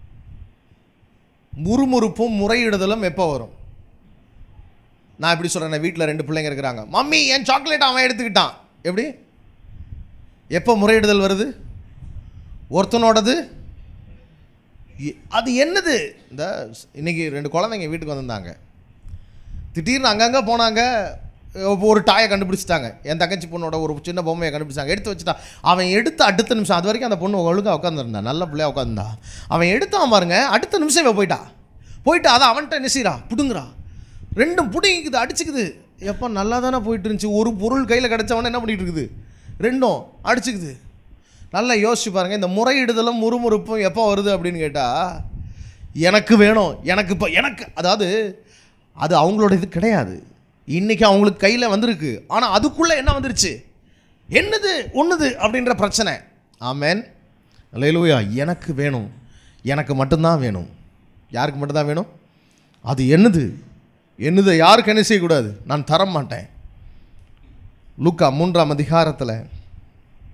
முறுமுறுப்பும் முறையிடுதலும் எப்போ வரும் நான் எப்படி சொல்கிறேன் வீட்டில் ரெண்டு பிள்ளைங்க இருக்கிறாங்க மம்மி என் சாக்லேட் அவன் எடுத்துக்கிட்டான் எப்படி எப்போ முறையிடுதல் வருது ஒருத்தனோடது எ- அது என்னது இந்த இன்னைக்கு ரெண்டு குழந்தைங்க வீட்டுக்கு வந்திருந்தாங்க திடீர்னு அங்கங்கே போனாங்க இப்போ ஒரு டாயை கண்டுபிடிச்சிட்டாங்க என் தங்கச்சி பொண்ணோட ஒரு சின்ன பொம்மையை கண்டுபிடிச்சாங்க எடுத்து வச்சுட்டான் அவன் எடுத்த அடுத்த நிமிஷம் அது வரைக்கும் அந்த பொண்ணு ஒழுங்காக உட்காந்துருந்தா நல்ல பிள்ளையா உட்காந்துருந்தா அவன் எடுத்தான் பாருங்க அடுத்த நிமிஷம் இவ போயிட்டா போயிட்டு அதை அவன்கிட்ட நெசிறா பிடுங்குறா ரெண்டும் பிடிங்கிக்குது அடிச்சுக்குது எப்போ நல்லா தானே போயிட்டு இருந்துச்சு ஒரு பொருள் கையில் கிடச்சவன என்ன பண்ணிட்டு இருக்குது ரெண்டும் அடிச்சுக்குது நல்லா யோசிச்சு பாருங்க இந்த முறையிடுதலும் முறுமுறுப்பும் எப்போ வருது அப்படின்னு கேட்டால் எனக்கு வேணும் எனக்கு இப்போ எனக்கு அதாவது அது அவங்களோட இது கிடையாது இன்றைக்கி அவங்களுக்கு கையில் வந்திருக்கு ஆனால் அதுக்குள்ளே என்ன வந்துருச்சு என்னது ஒன்றுது அப்படின்ற பிரச்சனை ஆமேன் அல்லேலூயா எனக்கு வேணும் எனக்கு மட்டும்தான் வேணும் யாருக்கு மட்டும்தான் வேணும் அது என்னது என்னது யாருக்கு என்ன செய்யக்கூடாது நான் தர மாட்டேன் லூக்கா மூன்றாம் அதிகாரத்தில்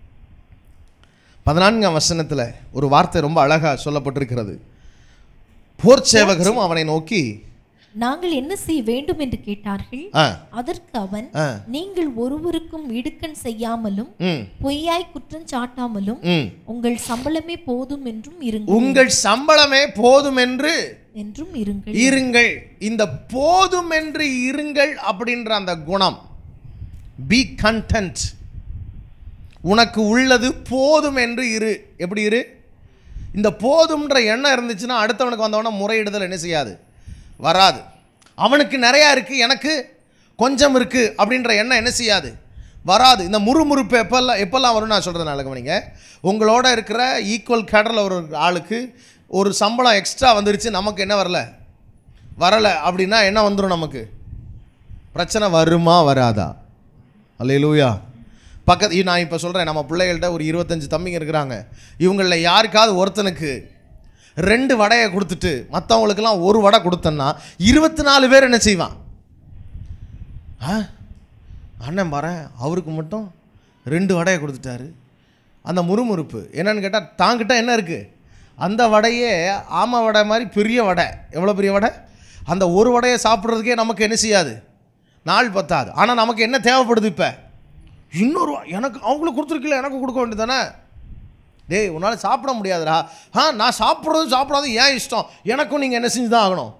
பதினான்காம் வசனத்தில் ஒரு வார்த்தை ரொம்ப அழகாக சொல்லப்பட்டிருக்கிறது போர் சேவகரும் அவனை நோக்கி நாங்கள் என்ன செய்ய வேண்டும் என்று கேட்டார்கள் ஆ அதற்கு அவன் ஆ நீங்கள் ஒருவருக்கும் இடுக்கண் செய்யாமலும் ம் பொய்யாய் குற்றம் சாட்டாமலும் ம் உங்கள் சம்பளமே போதும் என்றும் இருங்கள் உங்கள் சம்பளமே போதும் என்று என்றும் இருங்கள் இருங்கள் இந்த போதும் என்று இருங்கள் அப்படின்ற அந்த குணம் பி கண்டென்ட் உனக்கு உள்ளது போதும் என்று இரு எப்படி இரு இந்த போதும்ன்ற எண்ணம் இருந்துச்சுன்னா அடுத்தவனுக்கு வந்தவன முறையிடுதல் என்ன செய்யாது வராது அவனுக்கு நிறையா இருக்குது எனக்கு கொஞ்சம் இருக்குது அப்படின்ற எண்ணம் என்ன செய்யாது வராது இந்த முறுமுறுப்பு எப்பெல்லாம் எப்பெல்லாம் வரும்னு நான் சொல்கிறேன் நாளைக்கு நீங்கள் உங்களோட இருக்கிற ஈக்குவல் கேடரில் ஒரு ஆளுக்கு ஒரு சம்பளம் எக்ஸ்ட்ரா வந்துருச்சு நமக்கு என்ன வரல வரலை அப்படின்னா என்ன வந்துடும் நமக்கு பிரச்சனை வருமா வராதா அல்லேலூயா பக்கத்து நான் இப்போ சொல்கிறேன் நம்ம பிள்ளைகள்கிட்ட ஒரு இருபத்தஞ்சு தம்பிங்க இருக்கிறாங்க இவங்களில் யாருக்காவது ஒருத்தனுக்கு ரெண்டு வடையை கொடுத்துட்டு மற்றவங்களுக்கெல்லாம் ஒரு வடை கொடுத்தன்னா இருபத்தி நாலு பேர் என்ன செய்வான் ஆ அண்ணன் பாரேன் அவருக்கு மட்டும் ரெண்டு வடையை கொடுத்துட்டாரு அந்த முறுமுறுப்பு என்னன்னு கேட்டால் தாங்கிட்ட என்ன இருக்குது அந்த வடையே ஆமை வடை மாதிரி பெரிய வடை எவ்வளோ பெரிய வடை அந்த ஒரு வடையை சாப்பிட்றதுக்கே நமக்கு என்ன செய்யாது நாள் பத்தாது ஆனால் நமக்கு என்ன தேவைப்படுது இப்போ இன்னொரு வா- எனக்கு அவங்களுக்கு கொடுத்துருக்கல எனக்கு கொடுக்க வேண்டியதானே டேய் உன்னால் சாப்பிட முடியாதுடா ஆ நான் சாப்பிட்றதும் சாப்பிடாதும் ஏன் இஷ்டம் எனக்கும் நீங்கள் என்ன செஞ்சு தான் ஆகணும்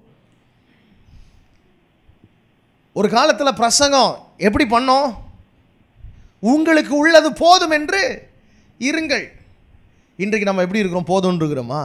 ஒரு காலத்தில் பிரசங்கம் எப்படி பண்ணோம் உங்களுக்கு உள்ளது போதும் என்று இருங்கள் இன்றைக்கு நம்ம எப்படி இருக்கிறோம் போதும்னு இருக்கிறோமா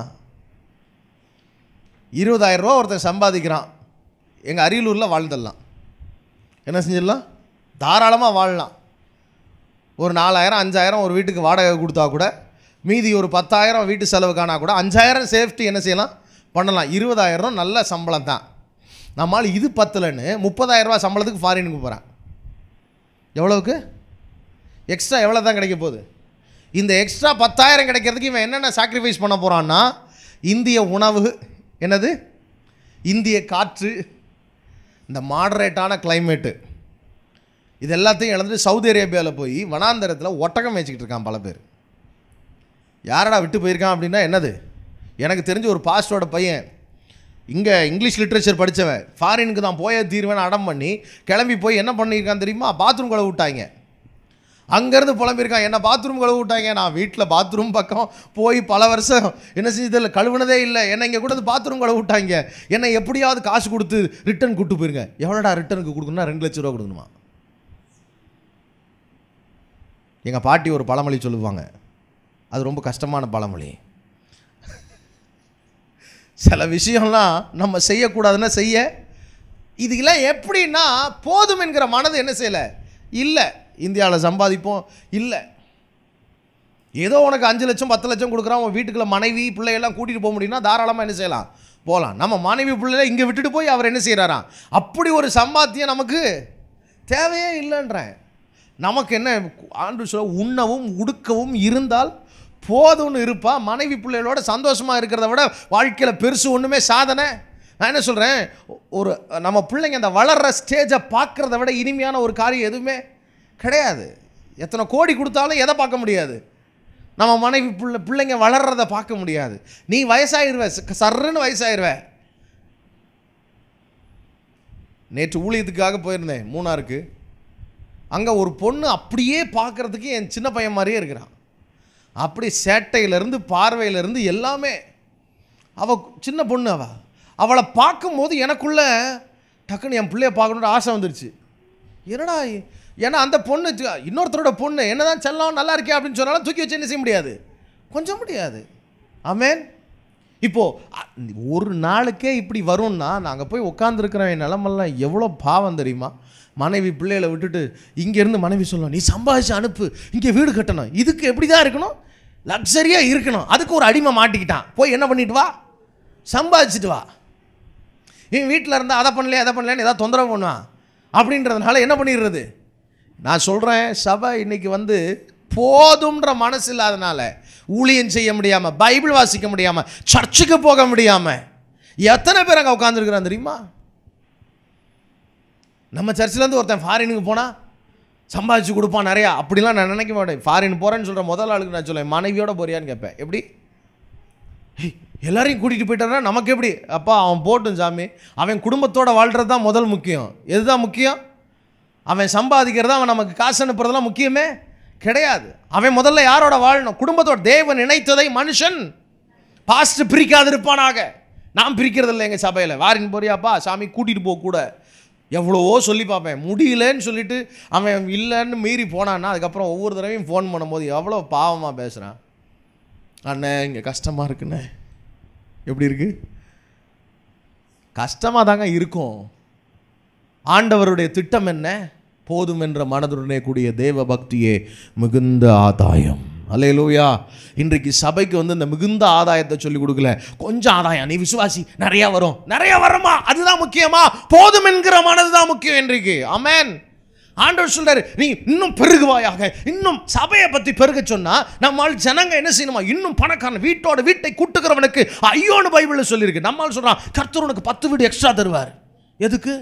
இருபதாயிரம் ரூபா ஒருத்தன் சம்பாதிக்கிறான் எங்கள் அரியலூரில் வாழ்ந்துடலாம் என்ன செஞ்சிடலாம் தாராளமாக வாழலாம் ஒரு நாலாயிரம் அஞ்சாயிரம் ஒரு வீட்டுக்கு வாடகை கொடுத்தா கூட மீதி ஒரு பத்தாயிரம் வீட்டு செலவுக்கானா கூட அஞ்சாயிரம் சேஃப்டி என்ன செய்யலாம் பண்ணலாம் இருபதாயிரம் நல்ல சம்பளம் தான் நம்மால் இது பத்தலைன்னு முப்பதாயிரம் ரூபாய் சம்பளத்துக்கு ஃபாரினுக்கு போகிறான் எவ்வளவுக்கு எக்ஸ்ட்ரா எவ்வளோ தான் கிடைக்க போகுது இந்த எக்ஸ்ட்ரா பத்தாயிரம் கிடைக்கிறதுக்கு இவன் என்னென்ன சாக்ரிஃபைஸ் பண்ண போகிறான்னா இந்திய உணவு என்னது இந்திய காற்று இந்த மாடரேட்டான கிளைமேட்டு இது எல்லாத்தையும் இழந்துட்டு சவுதி அரேபியாவில் போய் வனாந்தரத்தில் ஒட்டகம் மேய்ச்சிக்கிட்டு இருக்கான் பல பேர் யாரடா விட்டு போயிருக்கான் அப்படின்னா என்னது எனக்கு தெரிஞ்ச ஒரு பாஸ்டரோட பையன் இங்கே இங்கிலீஷ் லிட்ரேச்சர் படித்தவன் ஃபாரினுக்கு தான் போய தீர்வேன் அடம் பண்ணி கிளம்பி போய் என்ன பண்ணியிருக்கான் தெரியுமா பாத்ரூம் கழுவு விட்டாங்க அங்கேருந்து புலம்பியிருக்கான் என்ன பாத்ரூம் கழுவு விட்டாங்க நான் வீட்டில் பாத்ரூம் பக்கம் போய் பல வருஷம் என்ன செஞ்சதில்ல கழுவுனதே இல்லை என்னை இங்கே கூட பாத்ரூம் கழுவு விட்டாங்க என்னை எப்படியாவது காசு கொடுத்து ரிட்டர்ன் கூட்டு போயிருங்க எவ்வளோடா ரிட்டர்னுக்கு கொடுக்கணும்னா ரெண்டு லட்ச ரூபா கொடுக்கணுமா எங்கள் பாட்டி ஒரு பழமொழி சொல்லுவாங்க அது ரொம்ப கஷ்டமான பழமொழி சில விஷயம்லாம் நம்ம செய்யக்கூடாதுன்னா செய்ய இதுக்கெல்லாம் எப்படின்னா போதும் என்கிற மனது என்ன செய்யலை இல்லை இந்தியாவில் சம்பாதிப்போம் இல்லை ஏதோ உனக்கு அஞ்சு லட்சம் பத்து லட்சம் கொடுக்குறான் உன் வீட்டுக்குள்ள மனைவி பிள்ளையெல்லாம் கூட்டிகிட்டு போக முடியும்னா தாராளமாக என்ன செய்யலாம் போகலாம் நம்ம மனைவி பிள்ளைகளை இங்கே விட்டுட்டு போய் அவர் என்ன செய்கிறாராம் அப்படி ஒரு சம்பாத்தியம் நமக்கு தேவையே இல்லைன்றேன் நமக்கு என்ன ஆண்டு சொல்ல உண்ணவும் உடுக்கவும் இருந்தால் போதும்னு இருப்பா மனைவி பிள்ளைகளோட சந்தோஷமாக இருக்கிறத விட வாழ்க்கையில் பெருசு ஒன்றுமே சாதனை நான் என்ன சொல்கிறேன் ஒரு நம்ம பிள்ளைங்க அந்த வளர்கிற ஸ்டேஜை பார்க்குறத விட இனிமையான ஒரு காரியம் எதுவுமே கிடையாது எத்தனை கோடி கொடுத்தாலும் எதை பார்க்க முடியாது நம்ம மனைவி பிள்ளை பிள்ளைங்க வளர்றத பார்க்க முடியாது நீ வயசாயிருவ ச- சர்ருன்னு வயசாயிருவ நேற்று ஊழியத்துக்காக போயிருந்தேன் மூணாருக்கு அங்கே ஒரு பொண்ணு அப்படியே பார்க்குறதுக்கு என் சின்ன பையன் மாதிரியே இருக்கிறான் அப்படி சேட்டையிலேருந்து பார்வையிலேருந்து எல்லாமே அவ சின்ன பொண்ணு அவ அவளை பார்க்கும்போது எனக்குள்ள டக்குன்னு என் பிள்ளைய பார்க்கணுன்ற ஆசை வந்துருச்சு என்னடா இ- ஏன்னா அந்த பொண்ணு தி- இன்னொருத்தரோட பொண்ணு என்னதான் செல்லம் நல்லா இருக்கே அப்படின்னு சொன்னாலும் தூக்கி வச்சு என்ன செய்ய முடியாது கொஞ்சம் முடியாது ஆமென் இப்போது அ- ஒரு நாளுக்கே இப்படி வரும்னா நாங்கள் போய் உட்காந்துருக்கிறோம் என் நிலமெல்லாம் எவ்வளோ பாவம் தெரியுமா மனைவி பிள்ளைகளை விட்டுட்டு இங்கேருந்து மனைவி சொல்லணும் நீ சம்பாதிச்சு அனுப்பு இங்கே வீடு கட்டணும் இதுக்கு எப்படி தான் இருக்கணும் லக்ஸரியாக இருக்கணும் அதுக்கு ஒரு அடிமை மாட்டிக்கிட்டான் போய் என்ன பண்ணிட்டு வா சம்பாதிச்சுட்டு வா இவன் வீட்டில் இருந்தால் அதை பண்ணலையே அதை பண்ணலையான்னு ஏதாவது தொந்தரவு பண்ணுவான் அப்படின்றதுனால என்ன பண்ணிடுறது நான் சொல்கிறேன் சபை இன்னைக்கு வந்து போதும்ன்ற மனசு இல்லாதனால ஊழியம் செய்ய முடியாமல் பைபிள் வாசிக்க முடியாமல் சர்ச்சுக்கு போக முடியாமல் எத்தனை பேர் அங்கே உட்காந்துருக்குறான் தெரியுமா நம்ம சர்ச்சிலேருந்து ஒருத்தன் ஃபாரினுக்கு போனால் சம்பாதிச்சு கொடுப்பான் நிறையா அப்படிலாம் நான் நினைக்க மாட்டேன் ஃபாரின் போகிறேன்னு சொல்கிற முதல் ஆளுக்கு நான் சொல்லுவேன் மனைவியோட போறியான்னு கேட்பேன் எப்படி ஏய் எல்லாரையும் கூட்டிகிட்டு போயிட்டாருன்னா நமக்கு எப்படி அப்பா அவன் போட்டும் சாமி அவன் குடும்பத்தோட வாழ்கிறது தான் முதல் முக்கியம் எதுதான் முக்கியம் அவன் சம்பாதிக்கிறது அவன் நமக்கு காசு அனுப்புறதெல்லாம் முக்கியமே கிடையாது அவன் முதல்ல யாரோட வாழணும் குடும்பத்தோட தேவன் இணைத்ததை மனுஷன் பாஸ்ட் பிரிக்காதிருப்பானாக நான் பிரிக்கிறது இல்லை எங்கள் சபையில் வாரின் போறியாப்பா சாமி கூட்டிகிட்டு போக கூட எவ்வளவோ சொல்லி பார்ப்பேன் முடியலன்னு சொல்லிட்டு அவன் இல்லைன்னு மீறி போனான்னா அதுக்கப்புறம் ஒவ்வொரு தடவையும் ஃபோன் பண்ணும்போது எவ்வளோ பாவமாக பேசுகிறான் அண்ணே இங்கே கஷ்டமாக இருக்குண்ணே எப்படி இருக்கு கஷ்டமாக தாங்க இருக்கும் ஆண்டவருடைய திட்டம் என்ன போதும் என்ற மனதுடனே கூடிய தேவ பக்தியே மிகுந்த ஆதாயம் அல்லேலூயா இன்றைக்கு சபைக்கு வந்து இந்த மிகுந்த ஆதாயத்தை சொல்லி கொடுக்கல கொஞ்சம் ஆதாயம் நீ விசுவாசி நிறைய வரும் நிறைய வருமா அதுதான் முக்கியமா போதும் என்கிற மனது தான் முக்கியம் இன்றைக்கு ஆமென் ஆண்டவர் சொல்றாரு நீ இன்னும் பெருகுவாயாக இன்னும் சபையை பத்தி பெருக சொன்னா நம்மால் ஜனங்க என்ன செய்யணுமா இன்னும் பணக்காரன் வீட்டோட வீட்டை கூட்டுக்கிறவனுக்கு ஐயோன்னு பைபிள்ல சொல்லியிருக்கு நம்மால் சொல்றான் கர்த்தர் உனக்கு பத்து வீடு எக்ஸ்ட்ரா தருவார் எதுக்கு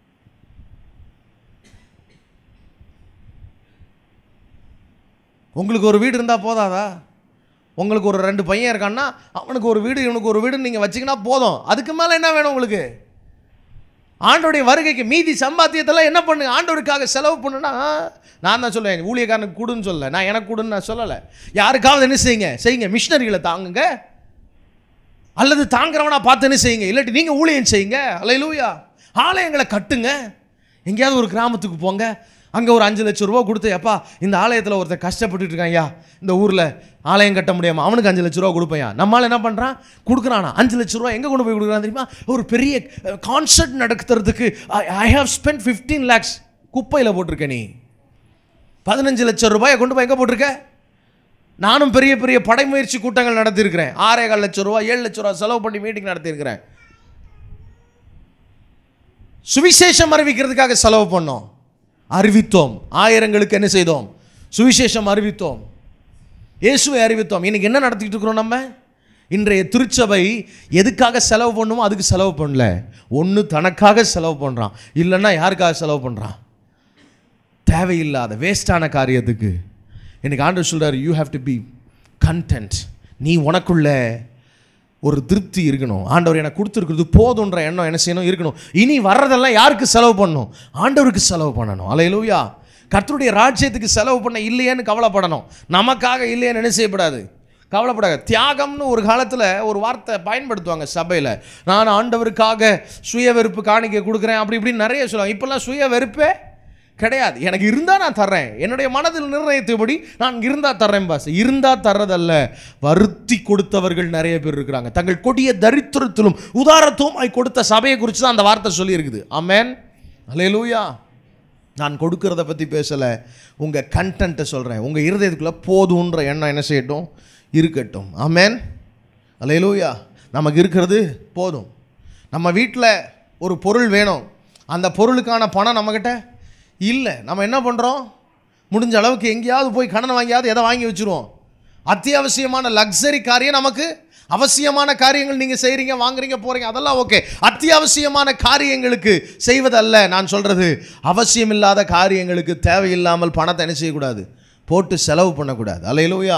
உங்களுக்கு ஒரு வீடு இருந்தால் போதாதா உங்களுக்கு ஒரு ரெண்டு பையன் இருக்கான்னா அவனுக்கு ஒரு வீடு இவனுக்கு ஒரு வீடு நீங்கள் வச்சிங்கன்னா போதும் அதுக்கு மேலே என்ன வேணும் உங்களுக்கு ஆண்டோடைய வருகைக்கு மீதி சம்பாத்தியத்தெல்லாம் என்ன பண்ணுங்க ஆண்டவருக்காக செலவு பண்ணுனா நான் தான் சொல்லுவேன் ஊழியக்காரனுக்கு கொடுன்னு சொல்லலை நான் எனக்கு கொடுன்னு நான் சொல்லலை யாருக்காவது என்ன செய்யுங்க செய்யுங்க மிஷினரிகளை தாங்குங்க அல்லது தாங்குறவனா பார்த்து என்ன செய்யுங்க இல்லாட்டி நீங்கள் ஊழியம் செய்யுங்க அல்லையிலூயா ஆலயங்களை கட்டுங்க எங்கேயாவது ஒரு கிராமத்துக்கு போங்க அங்கே ஒரு அஞ்சு லட்சம் ரூபா கொடுத்து எப்பா இந்த ஆலயத்தில் ஒருத்தர் கஷ்டப்பட்டுட்டு இருக்கான் ஐயா இந்த ஊரில் ஆலயம் கட்ட முடியாமல் அவனுக்கு அஞ்சு லட்ச ரூபா கொடுப்பையா நம்மளால் என்ன பண்ணுறான் கொடுக்குறானா அஞ்சு லட்ச ரூபா எங்கே கொண்டு போய் கொடுக்குறான் தெரியுமா ஒரு பெரிய கான்சர்ட் நடத்துறதுக்கு I have spend fifteen lakhs குப்பையில் போட்டிருக்க நீ பதினஞ்சு லட்சம் ரூபாயை கொண்டு போய் எங்கே போட்டிருக்க நானும் பெரிய பெரிய படைமுயற்சி கூட்டங்கள் நடத்தியிருக்கிறேன் ஆறே கால் லட்சம் ரூபா ஏழு லட்சம் ரூபா செலவு பண்ணி மீட்டிங் நடத்தியிருக்கிறேன் சுவிசேஷம் அறிவிக்கிறதுக்காக செலவு பண்ணோம் அறிவித்தோம் ஆயிரங்களுக்கு என்ன செய்தோம் சுவிசேஷம் அறிவித்தோம் இயேசுவை அறிவித்தோம் இன்னைக்கு என்ன நடத்திட்டு இருக்கிறோம் நம்ம இன்றைய திருச்சபை எதுக்காக செலவு பண்ணுமோ அதுக்கு செலவு பண்ணல ஒன்று தனக்காக செலவு பண்ணுறான் இல்லைன்னா யாருக்காக செலவு பண்ணுறான் தேவையில்லாத வேஸ்டான காரியத்துக்கு எனக்கு ஆண்டவர் சொல்றாரு you have to be content நீ உனக்குள்ள ஒரு திருப்தி இருக்கணும் ஆண்டவர் எனக்கு கொடுத்துருக்குறது போதுன்ற எண்ணம் என்ன செய்யணும் இருக்கணும் இனி வர்றதெல்லாம் யாருக்கு செலவு பண்ணணும் ஆண்டவருக்கு செலவு பண்ணணும் அலையிலூயா கர்த்தருடைய ராஜ்யத்துக்கு செலவு பண்ண இல்லையேன்னு கவலைப்படணும் நமக்காக இல்லையேன்னு என்ன செய்யப்படாது கவலைப்படாத தியாகம்னு ஒரு காலத்தில் ஒரு வார்த்தை பயன்படுத்துவாங்க சபையில் நான் ஆண்டவருக்காக சுய வெறுப்பு காணிக்க கொடுக்குறேன் அப்படி இப்படின்னு நிறைய சொல்லுவாங்க இப்போல்லாம் சுய வெறுப்பே கிடையாது எனக்கு இருந்தால் நான் தர்றேன் என்னுடைய மனதில் நிர்ணயித்தபடி நான் இருந்தால் தர்றேன் பாஸ் இருந்தால் தர்றதல்ல வருத்தி கொடுத்தவர்கள் நிறைய பேர் இருக்கிறாங்க தங்கள் கொடிய தரித்திரத்திலும் உதாரத்துவமாய் கொடுத்த சபையை குறித்து தான் அந்த வார்த்தை சொல்லியிருக்குது ஆமென் அலையலூயா நான் கொடுக்கறத பற்றி பேசலை உங்கள் கண்டென்ட்டை சொல்கிறேன் உங்கள் இருதயத்துக்குள்ளே போதுன்ற எண்ணம் என்ன செய்யட்டும் இருக்கட்டும் ஆமென் அலையலூயா நமக்கு இருக்கிறது போதும் நம்ம வீட்டில் ஒரு பொருள் வேணும் அந்த பொருளுக்கான பணம் நம்மக்கிட்ட இல்லை நம்ம என்ன பண்ணுறோம் முடிஞ்ச அளவுக்கு எங்கேயாவது போய் கடன் வாங்கியாவது எதை வாங்கி வச்சுருவோம் அத்தியாவசியமான லக்ஸரி காரியம் நமக்கு அவசியமான காரியங்கள் நீங்கள் செய்கிறீங்க வாங்குறீங்க போகிறீங்க அதெல்லாம் ஓகே அத்தியாவசியமான காரியங்களுக்கு செய்வதல்ல நான் சொல்கிறது அவசியமில்லாத காரியங்களுக்கு தேவையில்லாமல் பணத்தை என்ன செய்யக்கூடாது போட்டு செலவு பண்ணக்கூடாது அல்லையிலூயா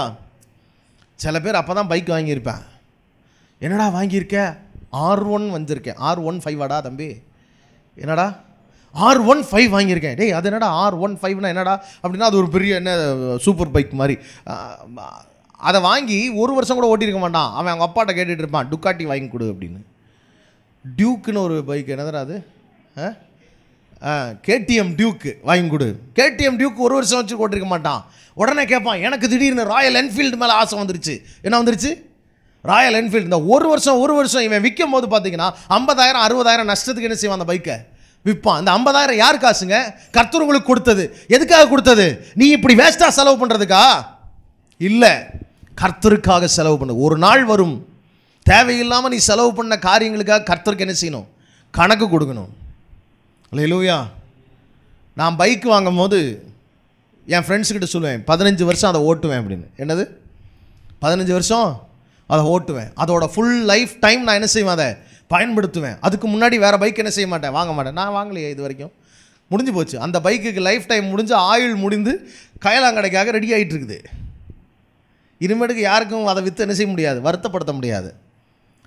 சில பேர் அப்போ தான் பைக் வாங்கியிருப்பேன் என்னடா வாங்கியிருக்க ஆர் ஒன் வந்திருக்கேன் ஆர் ஒன் ஃபைவாடா தம்பி என்னடா ஆர் ஒன் ஃபைவ் வாங்கியிருக்கேன் டேய் அது என்னடா ஆர் ஒன் ஃபைவ்னா என்னடா அப்படின்னா அது ஒரு பெரிய என்ன சூப்பர் பைக் மாதிரி ஆஹ், அதை வாங்கி ஒரு வருஷம் கூட ஓட்டியிருக்க மாட்டான் அவன் அவங்க அப்பாட்ட கேட்டுட்டு இருப்பான் டுக்காட்டி வாங்கி கொடு அப்படின்னு டியூக்குன்னு ஒரு பைக் என்னதுடா அது கேடிஎம் டியூக்கு வாங்கி கொடு கேடிஎம் டியூக் ஒரு வருஷம் வச்சு ஓட்டிருக்க மாட்டான் உடனே கேட்பான் எனக்கு திடீர்னு ராயல் என்ஃபீல்டு மேலே ஆசை வந்துருச்சு என்ன வந்துருச்சு ராயல் என்ஃபீல்டு இந்த ஒரு வருஷம் ஒரு வருஷம் இவன் விற்கும் போது பார்த்தீங்கன்னா ஐம்பதாயிரம் அறுபதாயிரம் நஷ்டத்துக்கு என்ன செய்வான் அந்த பைக்கை விற்பான் இந்த ஐம்பதாயிரம் யார் காசுங்க கர்த்தர் உங்களுக்கு கொடுத்தது எதுக்காக கொடுத்தது நீ இப்படி வேஸ்ட்டாக செலவு பண்ணுறதுக்கா இல்லை கர்த்தருக்காக செலவு பண்ணு ஒரு நாள் வரும் தேவையில்லாமல் நீ செலவு பண்ண காரியங்களுக்காக கர்த்தருக்கு என்ன செய்யணும் கணக்கு கொடுக்கணும் இல்லையிலூயா நான் பைக் வாங்கும் போது என் ஃப்ரெண்ட்ஸுக்கிட்ட சொல்லுவேன் பதினஞ்சு வருஷம் அதை ஓட்டுவேன் அப்படின்னு என்னது பதினஞ்சு வருஷம் அதை ஓட்டுவேன் அதோட ஃபுல் லைஃப் டைம் நான் என்ன செய்வேன் அதை பயன்படுத்துவேன் அதுக்கு முன்னாடி வேறு பைக் என்ன செய்ய மாட்டேன் வாங்க மாட்டேன் நான் வாங்கலையே இது வரைக்கும் முடிஞ்சு போச்சு அந்த பைக்குக்கு லைஃப் டைம் முடிஞ்சு ஆயுள் முடிந்து கயலாங்கடைக்காக ரெடி ஆகிட்டு இருக்குது இனிமேட்டுக்கு யாருக்கும் அதை விற்று என்ன செய்ய முடியாது வருத்தப்படுத்த முடியாது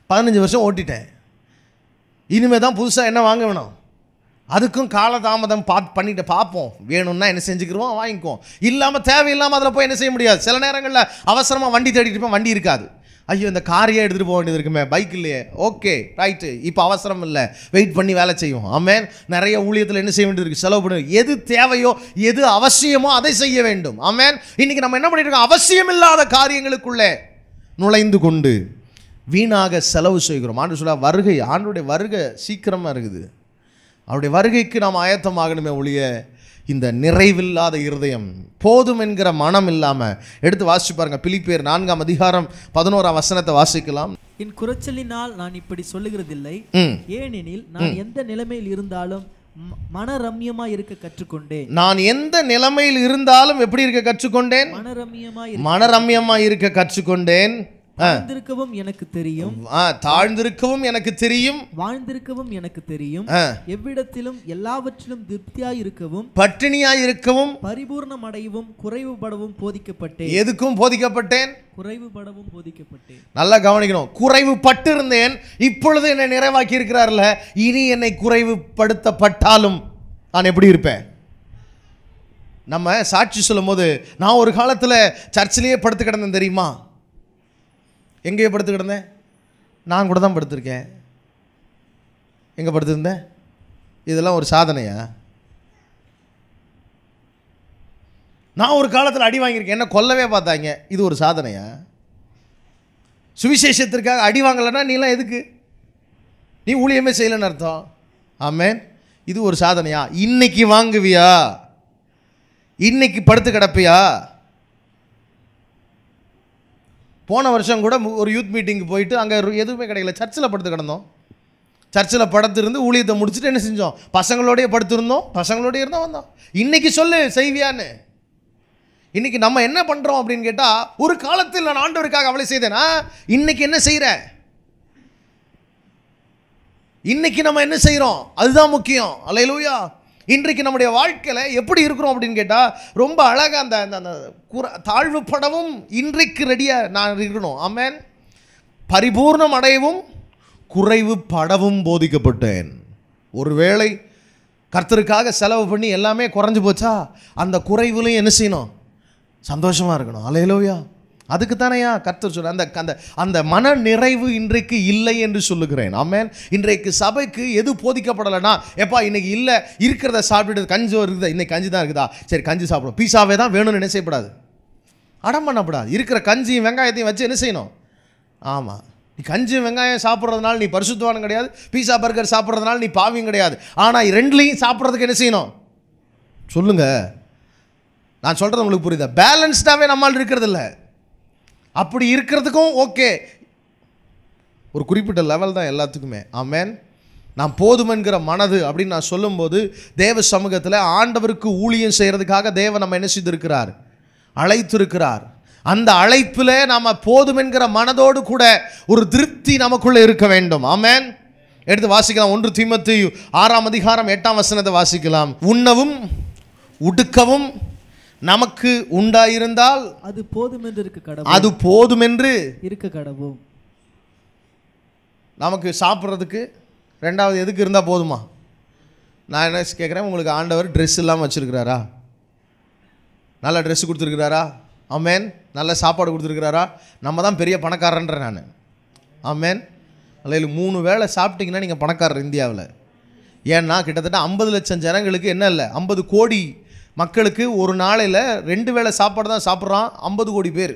பதினஞ்சு வருஷம் ஓட்டிட்டேன் இனிமேல் தான் புதுசாக என்ன வாங்க வேணும் அதுக்கும் காலதாமதம் பாத் பண்ணிட்டு பார்ப்போம் வேணும்னா என்ன செஞ்சுக்கிறோம் வாங்கிக்குவோம் இல்லாமல் தேவையில்லாமல் அதில் போய் என்ன செய்ய முடியாது சில நேரங்களில் அவசரமாக வண்டி தேடிட்டு இருப்பேன் வண்டி இருக்காது ஐயோ இந்த காரையே எடுத்துகிட்டு போக வேண்டியது இருக்குமே பைக் இல்லையே ஓகே ரைட்டு இப்போ அவசரம் இல்லை வெயிட் பண்ணி வேலை செய்யும் ஆமேன் நிறைய ஊழியத்தில் என்ன செய்ய வேண்டியது இருக்குது செலவு பண்ணு எது தேவையோ எது அவசியமோ அதை செய்ய வேண்டும் ஆமேன் இன்னைக்கு நம்ம என்ன பண்ணிட்டு இருக்கோம் அவசியம் இல்லாத காரியங்களுக்குள்ளே நுழைந்து கொண்டு வீணாக செலவு செய்கிறோம் ஆண்டு சொல்ல வருகை ஆண்டுடைய வருகை சீக்கிரமாக இருக்குது அவருடைய வருகைக்கு நாம் ஆயத்தமாகணுமே ஒழிய இந்த நிறைவில்லாத இருதயம் போதும் என்கிற மனம் இல்லாமல் எடுத்து வாசிச்சு பாருங்க பிலிப்பேர் நான்காம் அதிகாரம் பதினோராம் வசனத்தை வாசிக்கலாம் என் குறைச்சலினால் நான் இப்படி சொல்லுகிறதில்லை ம் ஏனெனில் நான் எந்த நிலைமையில் இருந்தாலும் ம- மனரம்யமா இருக்க கற்றுக்கொண்டேன் நான் எந்த நிலைமையில் இருந்தாலும் எப்படி இருக்க கற்றுக்கொண்டேன் மனரம்யமா மனரம்யமாக இருக்க கற்றுக்கொண்டேன் ஆ. இருந்திருக்கவும் எனக்கு தெரியும் ஆ, தாழ்ந்திருக்கவும் எனக்கு தெரியும் வாழ்ந்திருக்கவும் எனக்கு தெரியும் ஆ, எவ்விடத்திலும் எல்லாவற்றிலும் திருப்தியாய் இருக்கவும் பட்டினியாய் இருக்கவும் பரிபூர்ணம் அடையவும் குறைவுபடவும் போதிக்கப்பட்டேன் எதுக்கும் போதிக்கப்பட்டேன் குறைவுபடவும் போதிக்கப்பட்டேன் நல்லா கவனிக்கணும் குறைவு பட்டு இருந்தேன் இப்பொழுது என்னை நிறைவாக்கி இருக்கிறார்ல இனி என்னை குறைவுபடுத்தப்பட்டாலும் நான் எப்படி இருப்பேன் நம்ம சாட்சி சொல்லும்போது நான் ஒரு காலத்தில் சர்ச்சிலேயே படுத்து கிடந்தேன் தெரியுமா எங்கேயோ படுத்து கிடந்தேன் நான் கூட தான் படுத்திருக்கேன் எங்கே படுத்திருந்தேன் இதெல்லாம் ஒரு சாதனையா நான் ஒரு காலத்தில் அடி வாங்கியிருக்கேன் என்ன கொல்லவே பார்த்தாங்க இது ஒரு சாதனையா சுவிசேஷத்திற்காக அடி வாங்கலைன்னா நீலாம் எதுக்கு நீ ஊழியமே செய்யலைன்னு அர்த்தம் ஆமேன் இது ஒரு சாதனையா இன்னைக்கு வாங்குவியா இன்னைக்கு படுத்து கிடப்பியா போன வருஷம் கூட மு- ஒரு யூத் மீட்டிங்க்கு போயிட்டு அங்கே எதுவுமே கிடைக்கல சர்ச்சில் படுத்து கிடந்தோம் சர்ச்சில் படுத்திருந்து ஊழியத்தை முடிச்சுட்டு என்ன செஞ்சோம் பசங்களோடய படுத்திருந்தோம் பசங்களோடய இருந்தோம் வந்தோம் இன்னைக்கு சொல்லு செய்வியான்னு இன்னைக்கு நம்ம என்ன பண்ணுறோம் அப்படின்னு கேட்டால் ஒரு காலத்தில் நான் ஆண்டவருக்காக அவளை செய்தேனா இன்னைக்கு என்ன செய்கிறேன் இன்னைக்கு நம்ம என்ன செய்கிறோம் அதுதான் முக்கியம் அல்லையிலூயா இன்றைக்கு நம்முடைய வாழ்க்கையில் எப்படி இருக்கிறோம் அப்படின்னு கேட்டால் ரொம்ப அழகாக அந்த அந்த அந்த குற தாழ்வுப்படவும் இன்றைக்கு ரெடியாக நான் இருக்கணும் ஆமேன் பரிபூர்ணம் அடையவும் குறைவு படவும் போதிக்கப்பட்டேன் ஒருவேளை கர்த்தருக்காக செலவு பண்ணி எல்லாமே குறைஞ்சு போச்சா அந்த குறைவுலையும் என்ன செய்யணும் சந்தோஷமாக இருக்கணும் அலையலோயா அதுக்கு தானேயா கர்த்தர் சொல்ற அந்த அந்த அந்த மன நிறைவு இன்றைக்கு இல்லை என்று சொல்லுகிறேன் ஆமென் இன்றைக்கு சபைக்கு எது போதிக்கப்படலைன்னா எப்பா இன்னைக்கு இல்லை இருக்கிறத சாப்பிட்டுட்டு கஞ்சி இருக்குதா இன்னைக்கு கஞ்சி தான் இருக்குதா சரி கஞ்சி சாப்பிடும் பீஸாவே தான் வேணும்னு என்ன செய்யப்படாது அடம் பண்ணக்கூடாது இருக்கிற கஞ்சியும் வெங்காயத்தையும் வச்சு என்ன செய்யணும் ஆமாம் நீ கஞ்சி வெங்காயம் சாப்பிட்றதுனால நீ பரிசுத்தவானும் கிடையாது பீஸா பர்கர் சாப்பிட்றதுனால நீ பாவியும் கிடையாது ஆனால் ரெண்டுலையும் சாப்பிட்றதுக்கு என்ன செய்யணும் சொல்லுங்க நான் சொல்கிறது உங்களுக்கு புரியுதா பேலன்ஸ்டாகவே நம்மால் இருக்கிறதில்ல அப்படி இருக்கிறதுக்கும் ஓகே ஒரு குறிப்பிட்ட லெவல் தான் எல்லாத்துக்குமே ஆமேன் நான் போதுமென்கிற மனது அப்படின்னு நான் சொல்லும்போது தேவ சமூகத்தில் ஆண்டவருக்கு ஊழியம் செய்கிறதுக்காக தேவன் நம்ம என்ன செய்திருக்கிறார் அழைத்திருக்கிறார் அந்த அழைப்பில் நாம் போதுமென்கிற மனதோடு கூட ஒரு திருப்தி நமக்குள்ளே இருக்க வேண்டும் ஆமேன் எடுத்து வாசிக்கலாம் ஒன்று தீமத்து ஆறாம் அதிகாரம் எட்டாம் வசனத்தை வாசிக்கலாம் உண்ணவும் உடுக்கவும் நமக்கு உண்டாயிருந்தால் அது போதுமென்று இருக்க கடவுள் அது போதுமென்று இருக்க கடவும் நமக்கு சாப்பிட்றதுக்கு ரெண்டாவது எதுக்கு இருந்தால் போதுமா நான் என்ன கேட்குறேன் உங்களுக்கு ஆண்டவர் ட்ரெஸ் இல்லாமல் வச்சுருக்கிறாரா நல்ல ட்ரெஸ் கொடுத்துருக்கிறாரா ஆமேன் நல்ல சாப்பாடு கொடுத்துருக்கிறாரா நம்ம தான் பெரிய பணக்காரன்ற நான் ஆமேன் அல்ல மூணு வேளை சாப்பிட்டீங்கன்னா நீங்கள் பணக்காரர் இந்தியாவில் ஏன்னா கிட்டத்தட்ட ஐம்பது லட்சம் ஜனங்களுக்கு என்ன இல்லை ஐம்பது கோடி மக்களுக்கு ஒரு நாளையில் ரெண்டு வேளை சாப்பாடு தான் சாப்பிட்றான் ஐம்பது கோடி பேர்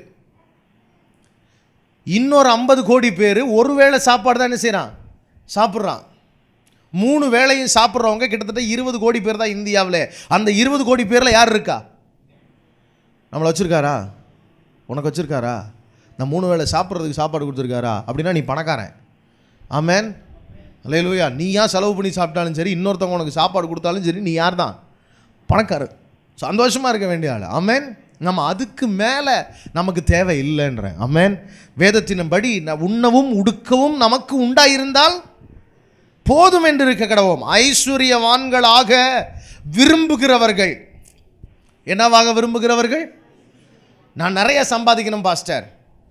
இன்னொரு ஐம்பது கோடி பேர் ஒரு வேளை சாப்பாடு தான் என்ன செய்கிறான் சாப்பிட்றான் மூணு வேளையும் சாப்பிட்றவங்க கிட்டத்தட்ட இருபது கோடி பேர் தான் இந்தியாவில் அந்த இருபது கோடி பேரில் யார் இருக்கா நம்மளை வச்சுருக்காரா உனக்கு வச்சுருக்காரா இந்த மூணு வேளை சாப்பிட்றதுக்கு சாப்பாடு கொடுத்துருக்காரா அப்படின்னா நீ பணக்காரன் ஆமேன் அல்லையிலூயா நீ ஏன் செலவு பண்ணி சாப்பிட்டாலும் சரி இன்னொருத்தவங்க உனக்கு சாப்பாடு கொடுத்தாலும் சரி நீ யார் தான் பணக்காரர் சந்தோஷமாக இருக்க வேண்டிய ஆள் ஆமேன் நம்ம அதுக்கு மேலே நமக்கு தேவை இல்லைன்றேன் ஆமேன் வேதத்தின்படி ந- உண்ணவும் உடுக்கவும் நமக்கு உண்டாயிருந்தால் போதும் என்று இருக்க கடவோம் ஐஸ்வர்யவான்களாக விரும்புகிறவர்கள் என்னவாக விரும்புகிறவர்கள் நான் நிறைய சம்பாதிக்கணும் பாஸ்டர்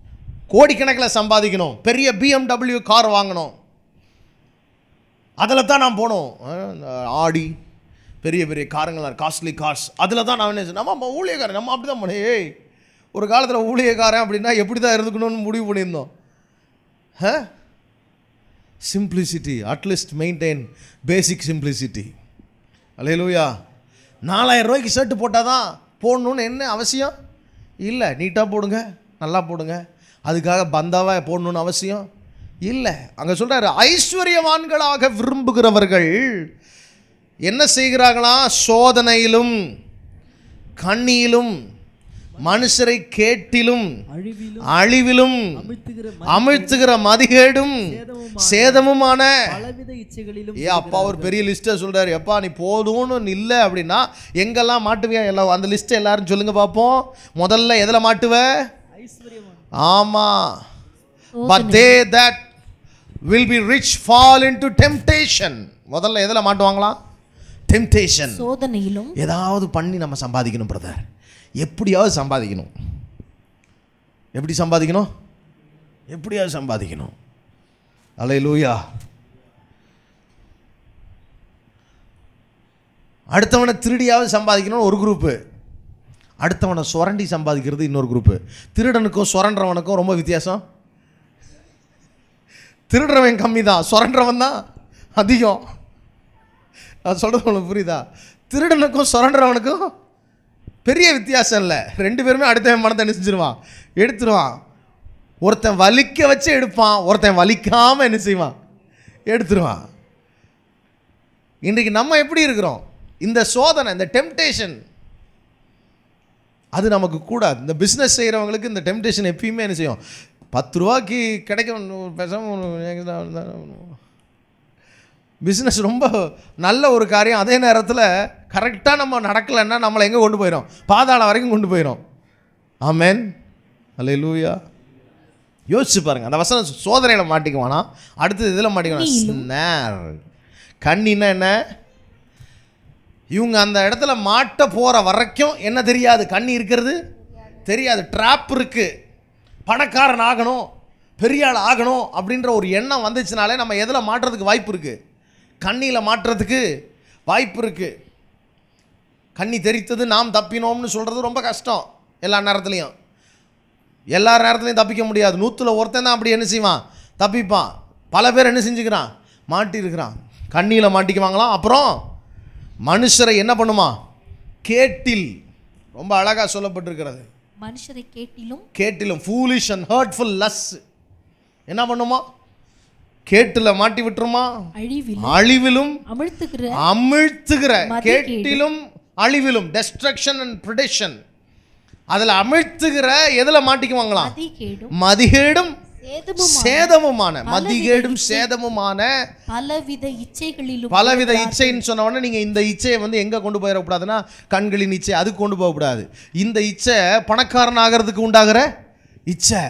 கோடிக்கணக்கில் சம்பாதிக்கணும் பெரிய பிஎம்டபிள்யூ கார் வாங்கணும் அதில் தான் நான் போகணும் அஹ், இந்த ஆடி பெரிய பெரிய காருங்களாம் காஸ்ட்லி கார்ஸ் அதில் தான் நான் என்ன நம்ம நம்ம ஊழியக்காரன் நம்ம அப்படி தான் பண்ணேன் ஏய் ஒரு காலத்தில் ஊழியக்காரன் அப்படின்னா எப்படி தான் இருந்துக்கணும்னு முடிவு பண்ணியிருந்தோம் ஆ simplicity at least maintain basic simplicity அலையலூயா நாலாயிரம் ரூபாய்க்கு ஷர்ட் போட்டால் தான் போடணும்னு என்ன அவசியம் இல்லை நீட்டாக போடுங்க நல்லா போடுங்க அதுக்காக பந்தாவாக போடணும்னு அவசியம் இல்லை அங்கே சொல்கிறாரு ஐஸ்வர்யவான்களாக விரும்புகிறவர்கள் என்ன செய்கிறார்களா சோதனையிலும் கண்ணியிலும் மனுஷரை கேட்டிலும் அழிவிலும் அழிவிலும் அமிழ்த்துகிற அமிழ்த்துகிற மதிகேடும் சேதமுமான பலவித இச்சைகளிலும் ஏ அப்பா ஒரு பெரிய லிஸ்ட்டை சொல்றாரு எப்பா நீ போதும்னு இல்லை அப்படின்னா எங்கெல்லாம் மாட்டுவியா எல்லாம் அந்த லிஸ்ட்டை எல்லாரும் சொல்லுங்க பார்ப்போம் முதல்ல எதில் மாட்டுவ ஐஸ்வர்யவான் ஆமாம் but they that will be rich fall into temptation முதல்ல எதில் மாட்டுவாங்களாம் டெம்டேஷன் சோதனையிலும் ஏதாவது பண்ணி நம்ம சம்பாதிக்கணும் பிரதர் எப்படியாவது சம்பாதிக்கணும் எப்படி சம்பாதிக்கணும் எப்படியாவது சம்பாதிக்கணும் அலை லூயா அடுத்தவனை திருடியாவது சம்பாதிக்கணும்னு ஒரு குரூப்பு அடுத்தவனை சுரண்டி சம்பாதிக்கிறது இன்னொரு குரூப்பு திருடனுக்கும் சுரண்டவனுக்கும் ரொம்ப வித்தியாசம் திருடுறவன் கம்மி தான் சுரண்டவன் தான் அதிகம் நான் சொல்கிறது உங்களுக்கு புரியுதா திருடனுக்கும் சுரண்டவனுக்கும் பெரிய வித்தியாசம் இல்லை ரெண்டு பேருமே அடுத்தவன் பணத்தை என்ன செஞ்சிருவான் எடுத்துருவான் ஒருத்தன் வலிக்க வச்சு எடுப்பான் ஒருத்தன் வலிக்காமல் என்ன செய்வான் எடுத்துருவான் இன்றைக்கு நம்ம எப்படி இருக்கிறோம் இந்த சோதனை இந்த டெம்டேஷன் அது நமக்கு கூடாது இந்த பிஸ்னஸ் செய்கிறவங்களுக்கு இந்த டெம்டேஷன் எப்பயுமே என்ன செய்யும் பத்து ரூபாய்க்கு கிடைக்கும் பேசாமல் பிஸ்னஸ் ரொம்ப நல்ல ஒரு காரியம் அதே நேரத்தில் கரெக்டாக நம்ம நடக்கலைன்னா நம்மளை எங்கே கொண்டு போயிடும் பாதாளம் வரைக்கும் கொண்டு போயிடும் ஆமேன் அல்ல லூயா யோசிச்சு பாருங்க அந்த வசனம் சோதனையில் மாட்டிக்குவானா அடுத்தது இதில் மாட்டிக்குவானா ஸ்னேர் கண்ணின்னா என்ன இவங்க அந்த இடத்துல மாட்ட போகிற வரைக்கும் என்ன தெரியாது கண்ணி இருக்கிறது தெரியாது ட்ராப் இருக்கு பணக்காரன் ஆகணும் பெரிய ஆள் ஆகணும் அப்படின்ற ஒரு எண்ணம் வந்துச்சுனாலே நம்ம எதில் மாட்டுறதுக்கு வாய்ப்பு இருக்குது கண்ணியில் மாட்டுறதுக்கு வாய்ப்பு இருக்குது கண்ணி தெரித்தது நாம் தப்பினோம்னு சொல்கிறது ரொம்ப கஷ்டம் எல்லா நேரத்துலையும் எல்லா நேரத்துலையும் தப்பிக்க முடியாது நூற்றில் ஒருத்தன் தான் அப்படி என்ன செய்வான் தப்பிப்பான் பல பேர் என்ன செஞ்சுக்கிறான் மாட்டியிருக்கிறான் கண்ணியில் மாட்டிக்குவாங்களாம் அப்புறம் மனுஷரை என்ன பண்ணுமா கேட்டில் ரொம்ப அழகாக சொல்லப்பட்டிருக்கிறது மனுஷரை கேட்டிலும் கேட்டிலும் ஃபூலிஷ் அண்ட் ஹர்ட்ஃபுல் லஸ் என்ன பண்ணுமா கேட்டில் மாட்டி விட்டுருமா அழிவிலும் அழிவிலும் அமிழ்த்துகிற அமிழ்த்துகிற மதிகேடு. கேட்டிலும் அழிவிலும் டெஸ்ட்ரக்ஷன் அண்ட் ப்ரிடிஷன் அதில் அமிழ்த்துகிற எதில் மாட்டிக்குவாங்களாம் அதிகேடும் மதிகேடும் சேதமும் சேதமுமான மதிகேடும் சேதமுமான பலவித இச்சைகளிலும் பலவித இச்சைன்னு சொன்ன உடனே நீங்கள் இந்த இச்சையை வந்து எங்கே கொண்டு போயிடக்கூடாதுன்னா கண்களின் இச்சை அதுக்கு கொண்டு போகக்கூடாது இந்த இச்சை பணக்காரன் ஆகிறதுக்கு உண்டாகிற இச்சை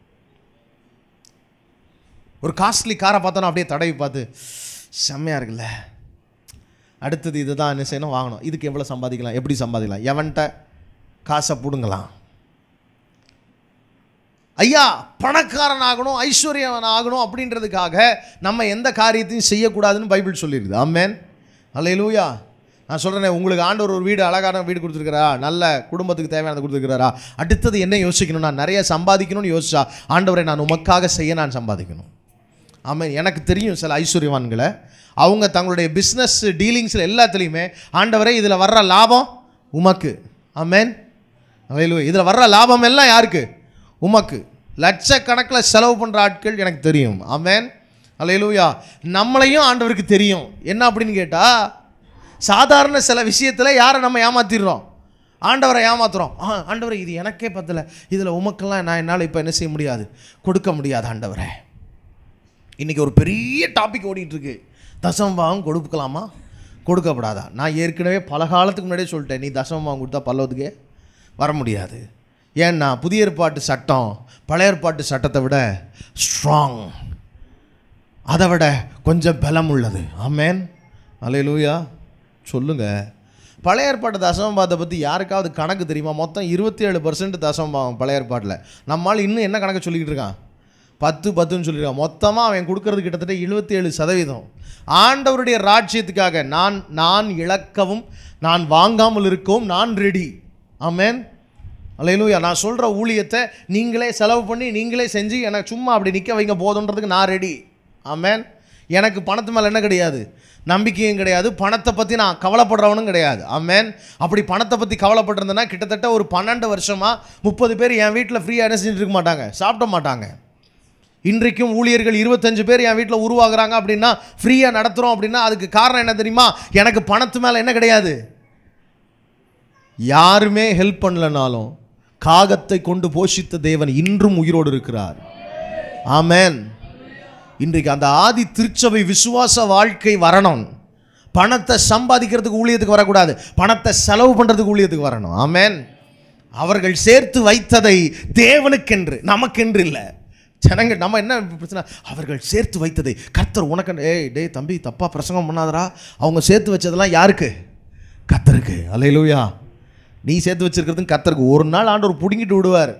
ஒரு காஸ்ட்லி காரை பார்த்தோன்னா அப்படியே தடவி பார்த்து செம்மையாக இருக்குல்ல அடுத்தது இதுதான் என்ன செய்யணும் வாங்கணும் இதுக்கு எவ்வளோ சம்பாதிக்கலாம் எப்படி சம்பாதிக்கலாம் எவன்கிட்ட காசை பிடுங்கலாம் ஐயா பணக்காரன் ஆகணும் ஐஸ்வர்யவன் ஆகணும் அப்படின்றதுக்காக நம்ம எந்த காரியத்தையும் செய்யக்கூடாதுன்னு பைபிள் சொல்லியிருக்குது ஆமேன் அல்லையிலூயா நான் சொல்கிறேனே உங்களுக்கு ஆண்டவர் ஒரு வீடு அழகான வீடு கொடுத்துருக்கிறா நல்ல குடும்பத்துக்கு தேவையானது கொடுத்துருக்கிறாரா அடுத்தது என்ன யோசிக்கணும் நான் நிறைய சம்பாதிக்கணும்னு யோசிச்சா ஆண்டவரை நான் உமக்காக செய்ய நான் சம்பாதிக்கணும் ஆமாம் எனக்கு தெரியும் சில ஐஸ்வர்யவான்களை அவங்க தங்களுடைய பிஸ்னஸ் டீலிங்ஸில் எல்லாத்துலேயுமே ஆண்டவரே இதில் வர்ற லாபம் உமக்கு ஆமேன் அவையிலு இதில் வர்ற லாபம் எல்லாம் யாருக்கு உமக்கு லட்சக்கணக்கில் செலவு பண்ணுற ஆட்கள் எனக்கு தெரியும் ஆமேன் அலையலூயா நம்மளையும் ஆண்டவருக்கு தெரியும் என்ன அப்படின்னு கேட்டால் சாதாரண சில விஷயத்தில் யாரை நம்ம ஏமாத்திடுறோம் ஆண்டவரை ஏமாத்துறோம் ஆ ஆண்டவரை இது எனக்கே பத்தல இதில் உமக்கெல்லாம் நான் என்னால் இப்போ என்ன செய்ய முடியாது கொடுக்க முடியாது ஆண்டவரே இன்றைக்கி ஒரு பெரிய டாபிக் ஓடிட்டுருக்கு தசமபாகம் கொடுக்கலாமா கொடுக்கப்படாதா நான் ஏற்கனவே பல காலத்துக்கு முன்னாடியே சொல்லிட்டேன் நீ தசமபாகம் கொடுத்தா பல்லவத்துக்கே வர முடியாது ஏன்னா புதிய ஏற்பாட்டு சட்டம் பழைய ஏற்பாட்டு சட்டத்தை விட ஸ்ட்ராங் அதை விட கொஞ்சம் பலம் உள்ளது ஆமேன் அலையலூயா சொல்லுங்க பழைய ஏற்பாட்டு தசமபாவத்தை பற்றி யாருக்காவது கணக்கு தெரியுமா மொத்தம் இருபத்தி ஏழு பர்சன்ட் தசமபாவம் பழைய ஏற்பாட்டில் நம்மால் இன்னும் என்ன கணக்கு சொல்லிக்கிட்டு இருக்கான் பத்து பத்துன்னு சொல்லியிருக்கான் மொத்தமாக அவன் கொடுக்கறது கிட்டத்தட்ட எழுபத்தி ஏழு சதவீதம் ஆண்டவருடைய ராஜ்யத்துக்காக நான் நான் இழக்கவும் நான் வாங்காமல் இருக்கவும் நான் ரெடி ஆமென் அல்லையிலூயா நான் சொல்கிற ஊழியத்தை நீங்களே செலவு பண்ணி நீங்களே செஞ்சு எனக்கு சும்மா அப்படி நிற்க வைங்க போதுன்றதுக்கு நான் ரெடி ஆமென் எனக்கு பணத்து மேலே என்ன கிடையாது நம்பிக்கையும் கிடையாது பணத்தை பற்றி நான் கவலைப்படுறவனும் கிடையாது ஆமென் அப்படி பணத்தை பற்றி கவலைப்பட்டிருந்தேன்னா கிட்டத்தட்ட ஒரு பன்னெண்டு வருஷமாக முப்பது பேர் என் வீட்டில் ஃப்ரீயாக என்ன செஞ்சுட்டு இருக்க மாட்டாங்க சாப்பிட மாட்டாங்க இன்றைக்கும் ஊழியர்கள் இருபத்தஞ்சு பேர் என் வீட்டில் உருவாகுறாங்க அப்படின்னா ஃப்ரீயாக நடத்துகிறோம் அப்படின்னா அதுக்கு காரணம் என்ன தெரியுமா எனக்கு பணத்து மேலே என்ன கிடையாது யாருமே ஹெல்ப் பண்ணலனாலும் காகத்தை கொண்டு போஷித்த தேவன் இன்றும் உயிரோடு இருக்கிறார் ஆமென் இன்றைக்கு அந்த ஆதி திருச்சபை விசுவாச வாழ்க்கை வரணும் பணத்தை சம்பாதிக்கிறதுக்கு ஊழியத்துக்கு வரக்கூடாது பணத்தை செலவு பண்ணுறதுக்கு ஊழியத்துக்கு வரணும் ஆமென் அவர்கள் சேர்த்து வைத்ததை தேவனுக்கென்று நமக்கென்று இல்லை ஜனங்க நம்ம என்ன பிரச்சனை அவர்கள் சேர்த்து வைத்ததை கர்த்தர் உனக்கு ஏய் டேய் தம்பி தப்பாக பிரசங்கம் பண்ணாதடா அவங்க சேர்த்து வச்சதெல்லாம் யாருக்கு கர்த்தருக்கு அல்லையிலூயா நீ சேர்த்து வச்சிருக்கிறது கர்த்தருக்கு ஒரு நாள் ஆண்டவர் பிடுங்கிட்டு விடுவார்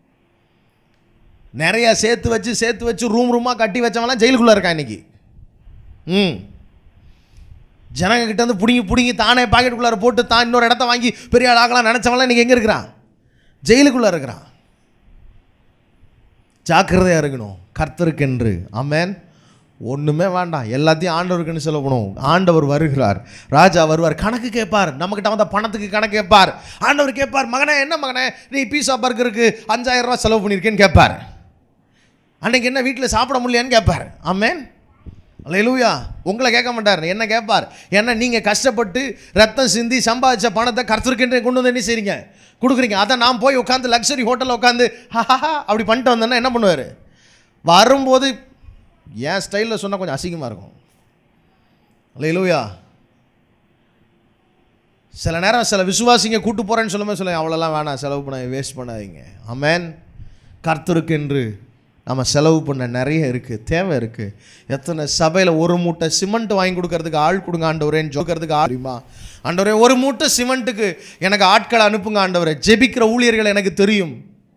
நிறைய சேர்த்து வச்சு சேர்த்து வச்சு ரூம் ரூமாக கட்டி வச்சவன்லாம் ஜெயிலுக்குள்ளே இருக்கான் இன்னைக்கு ம் ஜனங்க கிட்ட இருந்து பிடுங்கி பிடுங்கி தானே பாக்கெட்டுக்குள்ளார போட்டு தான் இன்னொரு இடத்த வாங்கி பெரிய ஆள் ஆகலாம் நினச்சவன்லாம் இன்றைக்கி எங்கே இருக்கிறான் ஜெயிலுக்குள்ளே இருக்கிறான் ஜாக்கிரதையாக இருக்கணும் கர்த்தருக்கென்று ஆமென் ஒன்றுமே வேண்டாம் எல்லாத்தையும் ஆண்டவருக்குன்னு செலவு பண்ணுவோம் ஆண்டவர் வருகிறார் ராஜா வருவார் கணக்கு கேட்பார் நம்மக்கிட்ட வந்த பணத்துக்கு கணக்கு கேட்பார் ஆண்டவர் கேட்பார் மகனே என்ன மகனே நீ பீஸா பர்கருக்கு அஞ்சாயிரம் ரூபாய் செலவு பண்ணியிருக்கேன்னு கேட்பார் அன்னைக்கு என்ன வீட்டில் சாப்பிட முடியலையான்னு கேட்பார் ஆமென் அல்லேலூயா உங்களை கேட்க மாட்டார் என்ன கேட்பார் ஏன்னா நீங்கள் கஷ்டப்பட்டு ரத்தம் சிந்தி சம்பாதிச்ச பணத்தை கர்த்தருக்கென்று கொண்டு வந்து என்ன செய்றீங்க கொடுக்குறீங்க அதை நான் போய் உட்காந்து லக்ஸரி ஹோட்டலில் உட்காந்து ஹஹா அப்படி பண்ணிட்டு வந்தேன்னா என்ன பண்ணுவார் வரும்போது என் ஸ்டைலில் சொன்னால் கொஞ்சம் அசிங்கமாக இருக்கும் அல்லேலூயா சில நேரம் சில விசுவாசிங்க கூட்டு போகிறேன்னு சொல்லும்போது சொல்லுங்க அவ்வளோலாம் வேணாம் செலவு பண்ண வேஸ்ட் பண்ணாதீங்க ஆமென் கர்த்தருக்கென்று நம்ம செலவு பண்ண நிறைய இருக்குது தேவை இருக்குது எத்தனை சபையில் ஒரு மூட்டை சிமெண்ட் வாங்கி கொடுக்கறதுக்கு ஆள் கொடுங்க ஆண்டவரேன்னு ஜோக்கிறதுக்கு ஆளுமா ஆண்டவரே ஒரு மூட்டை சிமெண்ட்டுக்கு எனக்கு ஆட்களை அனுப்புங்க ஆண்டவரே ஜெபிக்கிற ஊழியர்கள் எனக்கு தெரியும்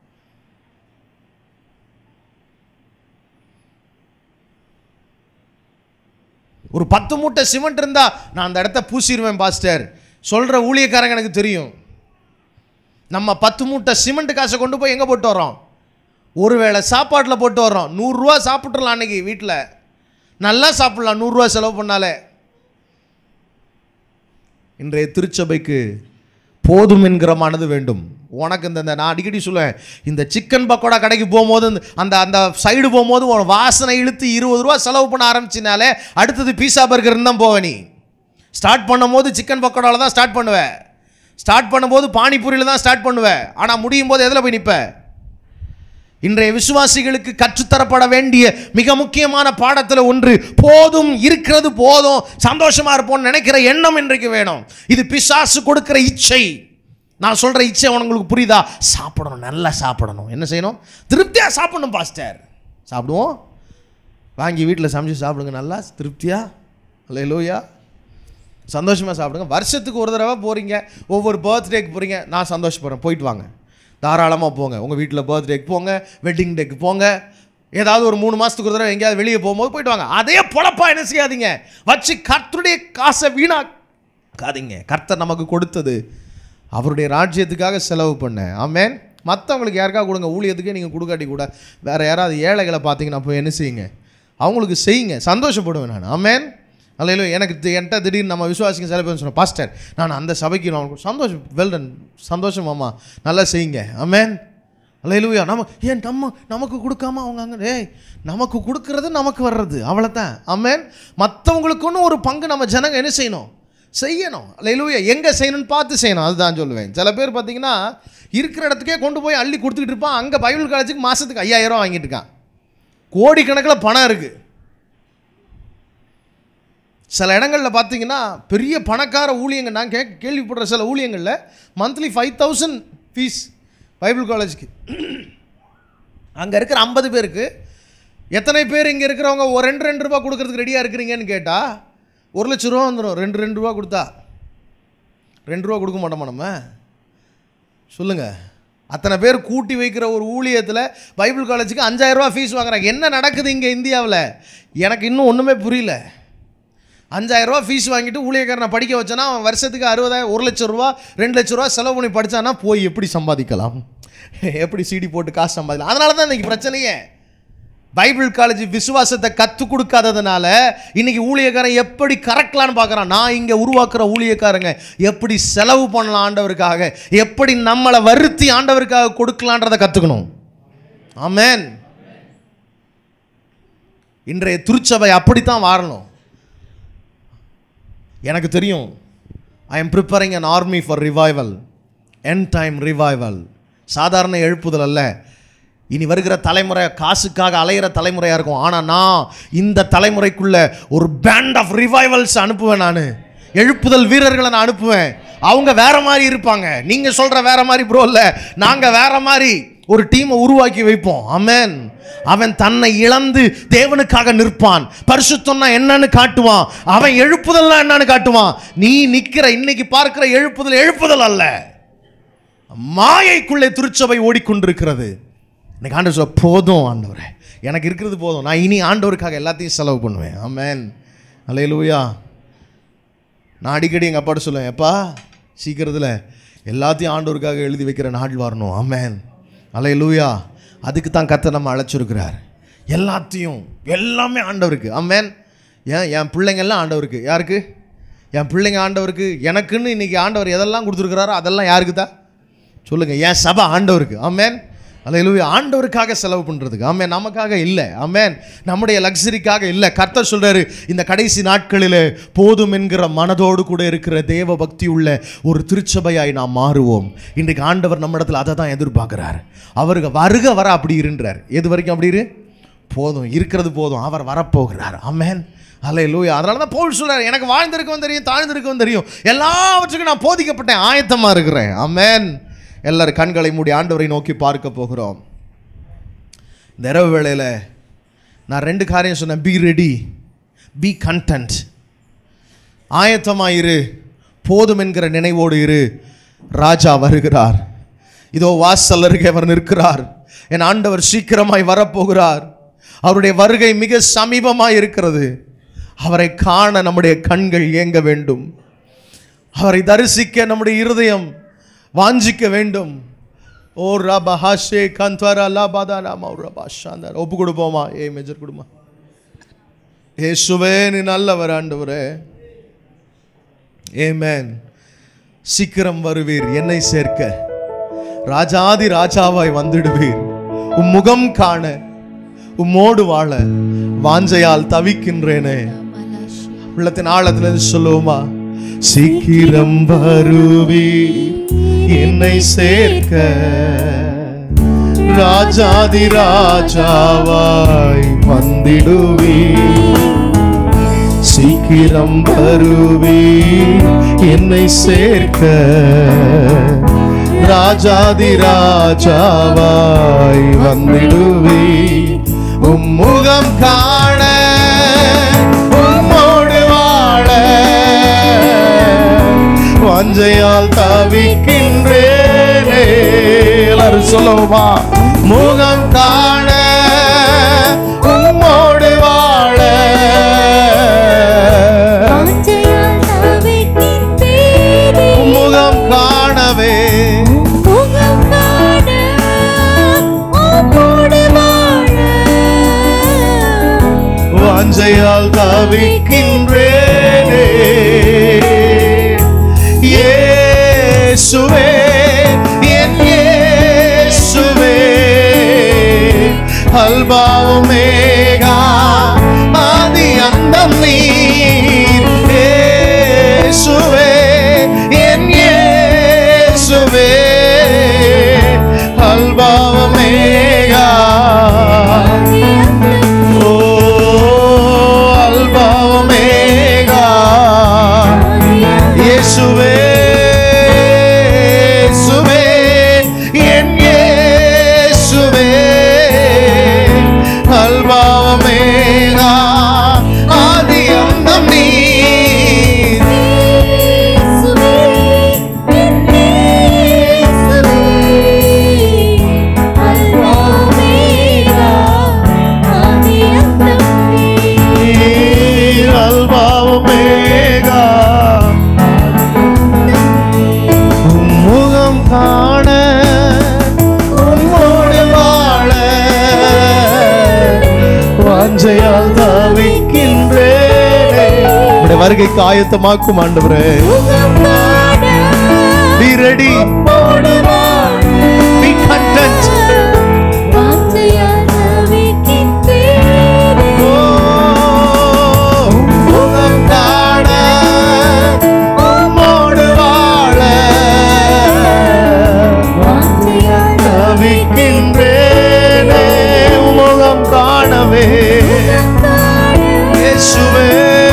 ஒரு பத்து மூட்டை சிமெண்ட் இருந்தா நான் அந்த இடத்த பூசிடுவேன் பாஸ்டர் சொல்கிற ஊழியக்காரங்க எனக்கு தெரியும் நம்ம பத்து மூட்டை சிமெண்ட் காசை கொண்டு போய் எங்கே போட்டு வரோம் ஒருவேளை சாப்பாட்டில் போட்டு வர்றோம் நூறுரூவா சாப்பிட்றலாம் அன்னைக்கு வீட்டில் நல்லா சாப்பிட்லாம் நூறுரூவா செலவு பண்ணாலே இன்றைய திருச்சபைக்கு போதும் என்கிற மனது வேண்டும் உனக்கு இந்த இந்த நான் அடிக்கடி சொல்லுவேன் இந்த சிக்கன் பக்கோடா கடைக்கு போகும்போது இந்த- அந்த அந்த சைடு போகும்போது உன் வாசனை இழுத்து இருபது ரூபா செலவு பண்ண ஆரம்பிச்சினாலே அடுத்தது பீஸா பர்கர்னு தான் போவ நீ ஸ்டார்ட் பண்ணும்போது சிக்கன் பக்கோடாவில் தான் ஸ்டார்ட் பண்ணுவேன் ஸ்டார்ட் பண்ணும்போது பானிபூரியில் தான் ஸ்டார்ட் பண்ணுவேன் ஆனால் முடியும் போது எதில் போய் நிற்ப இன்றைய விசுவாசிகளுக்கு கற்றுத்தரப்பட வேண்டிய மிக முக்கியமான பாடத்தில் ஒன்று போதும் இருக்கிறது போதும் சந்தோஷமா இருப்போம்னு நினைக்கிற எண்ணம் இன்றைக்கு வேணும் இது பிசாசு கொடுக்கிற இச்சை நான் சொல்ற இச்சை உங்களுக்கு புரியுதா சாப்பிடணும் நல்லா சாப்பிடணும் என்ன செய்யணும் திருப்தியாக சாப்பிடணும் பாஸ்டர் சாப்பிடுவோம் வாங்கி வீட்டில் சமைச்சு சாப்பிடுங்க நல்லா திருப்தியா அல்ல லோயா சந்தோஷமாக சாப்பிடுங்க வருஷத்துக்கு ஒரு தடவை போகிறீங்க ஒவ்வொரு பர்த்டேக்கு போகிறீங்க நான் சந்தோஷப்படுறேன் போயிட்டு வாங்க தாராளமாக போங்க உங்கள் வீட்டில் பர்த்டேக்கு போங்க வெட்டிங் டேக்கு போங்க ஏதாவது ஒரு மூணு மாதத்துக்கு ஒரு தடவை எங்கேயாவது வெளியே போகும்போது போயிட்டு வாங்க அதே பொழப்பா என்ன செய்யாதீங்க வச்சு கர்த்தருடைய காசை வீணாக்காதீங்க கர்த்தர் நமக்கு கொடுத்தது அவருடைய ராஜ்யத்துக்காக செலவு பண்ண ஆமென் மற்றவங்களுக்கு யாருக்காக கொடுங்க ஊழியத்துக்கே நீங்கள் கொடுக்காட்டி கூட வேறு யாராவது ஏழைகளை பார்த்தீங்கன்னா போய் என்ன செய்யுங்க அவங்களுக்கு செய்யுங்க சந்தோஷப்படுவேன் நான் ஆமென் அல்லையில எனக்கு தி- என்கிட்ட திடீர்னு நம்ம விசுவாசிங்க சில பேர் சொன்னோம் பாஸ்டர் நான் அந்த சபைக்கு நான் உங்களுக்கு சந்தோஷம் வெல்டன் சந்தோஷம் மாமா நல்லா செய்யுங்க ஆமென் அல்லையிலுயா நம்ம ஏன் நம்ம நமக்கு கொடுக்காம அவங்க அங்கே ஏய் நமக்கு கொடுக்கறது நமக்கு வர்றது அவ்வளோதான் ஆமென் மற்றவங்களுக்குன்னு ஒரு பங்கு நம்ம ஜனங்க என்ன செய்யணும் செய்யணும் அல்லையிலுயா எங்கே செய்யணும்னு பார்த்து செய்யணும் அதுதான் சொல்லுவேன் சில பேர் பார்த்தீங்கன்னா இருக்கிற இடத்துக்கே கொண்டு போய் அள்ளி கொடுத்துக்கிட்டு இருப்பான் அங்கே பைபிள் காலேஜுக்கு மாதத்துக்கு ஐயாயிரம் ரூபா வாங்கிட்டு இருக்கான் கோடிக்கணக்கில் பணம் இருக்குது சில இடங்களில் பார்த்தீங்கன்னா பெரிய பணக்கார ஊழியங்க நான் கே கேள்விப்படுற சில ஊழியங்களில் monthly five thousand fees Bible காலேஜுக்கு அங்கே இருக்கிற ஐம்பது பேருக்கு எத்தனை பேர் இங்கே இருக்கிறவங்க ஒரு ரெண்டு ரெண்டு ரூபா கொடுக்கறதுக்கு ரெடியாக இருக்கிறீங்கன்னு கேட்டால் ஒரு லட்ச ரூபா வந்துடும் ரெண்டு ரெண்டு ரூபா கொடுத்தா ரெண்டு ரூபா கொடுக்க மாட்டோமா நம்ம சொல்லுங்க அத்தனை பேர் கூட்டி வைக்கிற ஒரு ஊழியத்தில் பைபிள் காலேஜுக்கு அஞ்சாயிரம் ரூபா ஃபீஸ் வாங்குறாங்க என்ன நடக்குது இங்கே இந்தியாவில் எனக்கு இன்னும் ஒன்றுமே புரியல அஞ்சாயிரம் ரூபா ஃபீஸ் வாங்கிட்டு ஊழியக்காரனை படிக்க வச்சேன்னா அவன் வருஷத்துக்கு அறுபதாயிரம் ஒரு லட்ச ரூபா ரெண்டு லட்ச ரூபா செலவு பண்ணி படித்தானா போய் எப்படி சம்பாதிக்கலாம் எப்படி சீடி போட்டு காசு சம்பாதிக்கலாம் அதனால தான் இன்னைக்கு பிரச்சனையே பைபிள் காலேஜ் விசுவாசத்தை கற்றுக் கொடுக்காததுனால இன்னைக்கு ஊழியக்காரன் எப்படி கறக்கலான்னு பார்க்குறான் நான் இங்கே உருவாக்குற ஊழியக்காரங்க எப்படி செலவு பண்ணலாம் ஆண்டவருக்காக எப்படி நம்மளை வருத்தி ஆண்டவருக்காக கொடுக்கலான்றதை கற்றுக்கணும் ஆமென் இன்றைய திருச்சபை அப்படித்தான் வாழணும் எனக்கு தெரியும் I am preparing an army for revival end time revival சாதாரண எழுப்புதல் அல்ல இனி வருகிற தலைமுறை காசுக்காக அலையிற தலைமுறையாக இருக்கும் ஆனால் நான் இந்த தலைமுறைக்குள்ள ஒரு பேண்ட் ஆஃப் ரிவைவல்ஸ் அனுப்புவேன் நான் எழுப்புதல் வீரர்களை நான் அனுப்புவேன் அவங்க வேற மாதிரி இருப்பாங்க நீங்கள் சொல்கிற வேற மாதிரி ப்ரோ இல்லை நாங்கள் வேற மாதிரி ஒரு டீமை உருவாக்கி வைப்போம் அமேன் அவன் தன்னை இழந்து தேவனுக்காக நிற்பான் பரிசுத்தம்னா என்னன்னு காட்டுவான் அவன் எழுப்புதல்னா என்னன்னு காட்டுவான் நீ நிக்கிற இன்னைக்கு பார்க்கிற எழுப்புதல் எழுப்புதல் அல்ல மாயைக்குள்ளே திருச்சபை ஓடிக்கொண்டிருக்கிறது இன்னைக்கு ஆண்டவர் சொல்ல போதும் ஆண்டவரே எனக்கு இருக்கிறது போதும் நான் இனி ஆண்டவருக்காக எல்லாத்தையும் செலவு பண்ணுவேன் ஆமென் அல்லேலூயா நான் அடிக்கடி எங்கள் அப்பாட்ட சொல்லுவேன் எப்பா சீக்கிரத்தில் எல்லாத்தையும் ஆண்டவருக்காக எழுதி வைக்கிற நாள் வரணும் ஆமென் அல்லேலூயா அதுக்கு தான் கத்தை நம்ம அழைச்சிருக்கிறார் எல்லாத்தையும் எல்லாமே ஆண்டவருக்கு ஆமென் ஏன் என் பிள்ளைங்க எல்லாம் ஆண்டவருக்கு யாருக்கு என் பிள்ளைங்க ஆண்டவருக்கு எனக்குன்னு இன்னைக்கு ஆண்டவர் எதெல்லாம் கொடுத்துருக்கிறாரோ அதெல்லாம் யாருக்கு தான் சொல்லுங்கள் என் சபை ஆண்டவருக்கு ஆமென் அல்லேலூயா ஆண்டவருக்காக செலவு பண்ணுறதுக்கு ஆமென் நமக்காக இல்லை ஆமென் நம்முடைய லக்ஸரிக்காக இல்லை கர்த்தர் சொல்றாரு இந்த கடைசி நாட்களில் போதும் என்கிற மனதோடு கூட இருக்கிற தேவ பக்தி உள்ள ஒரு திருச்சபையாய் நாம் மாறுவோம் இன்றைக்கு ஆண்டவர் நம்மிடத்தில் அதை தான் எதிர்பார்க்குறார் அவருக்கு வருக வர அப்படி இருன்றார் எது வரைக்கும் அப்படி இரு போதும் இருக்கிறது போதும் அவர் வரப்போகிறார் ஆமென் அல்ல லூயா அதனால தான் பவுல் சொல்றாரு எனக்கு வாழ்ந்திருக்கவும் தெரியும் தாழ்ந்திருக்கவும் தெரியும் எல்லாவற்றுக்கும் நான் போதிக்கப்பட்டேன் ஆயத்தமாக இருக்கிறேன் ஆமென் எல்லாரும் கண்களை மூடி ஆண்டவரை நோக்கி பார்க்க போகிறோம் இந்த இரவு வேளையில் நான் ரெண்டு காரியம் சொன்னேன் பி ரெடி பி கண்டென்ட் ஆயத்தமாயிரு போதும் என்கிற நினைவோடு இரு ராஜா வருகிறார் இதோ வாசல் அருகே அவர் நிற்கிறார் என் ஆண்டவர் சீக்கிரமாய் வரப்போகிறார் அவருடைய வருகை மிக சமீபமாய் இருக்கிறது அவரை காண நம்முடைய கண்கள் ஏங்க வேண்டும் அவரை தரிசிக்க நம்முடைய இருதயம் வாஞ்சிக்க வேண்டும் ஓ ரபா ஹாஷே கந்த்வரா லாபாதா நாம ரபா ஷாந்தார் ஒப்பு கொடுப்போமா ஏ மேஜர் கொடுமா ஏசுவே நீ நல்லவர் ஆண்டவரே ஏமேன் சீக்கிரம் வருவீர் என்னை சேர்க்க ராஜாதி ராஜாவாய் வந்துடுவீர் உம் முகம் காண உம்மோடு வாழ வாஞ்சையால் தவிக்கின்றேனே உள்ளத்தின் ஆழத்துல சொல்லுவோமா சீக்கிரம் வருவி என்னை சேர்க்க ராஜாதி ராஜாவாய் வந்திடுவி சீக்கிரம் வருவி என்னை சேர்க்க ராஜாதி ராஜாவாய் வந்திடுவி உம்முகம் காண உம்மோடு வாழ வாஞ்சையால் தவிக்கின்றேனே எல்லாரும் சொல்லுவோமா முகம் காண உம்மோடு வாழ வாஞ்சையால் தவிக்கின்றேனே. முகம் காணவே முகம் காண உம்மோடு வாழ. வாஞ்சையால் தவிக்கின்றேனே இயேசுவே என் இயேசுவே அல்பாவுமேகா ஆதி அந்தம் நீர் இயேசுவே என் இயேசுவே அல்பாவுமேகா ஓ அல்பாவுமேகா இயேசுவே இயேசுவே என் இயேசுவே அல்பாவமேகா ஆதி அந்தம் நீர் இயேசுவே, வருகைக்கு ஆயத்தமாக்கும் ஆண்டவரே முகம் காண Be ready. Be content. வாஞ்சையால் தவிக்கின்றேனே. ஓ, முகம் காண, உம்மோடு வாழ வாஞ்சையால் தவிக்கின்றேனே, முகம் காணவே காண இயேசுவே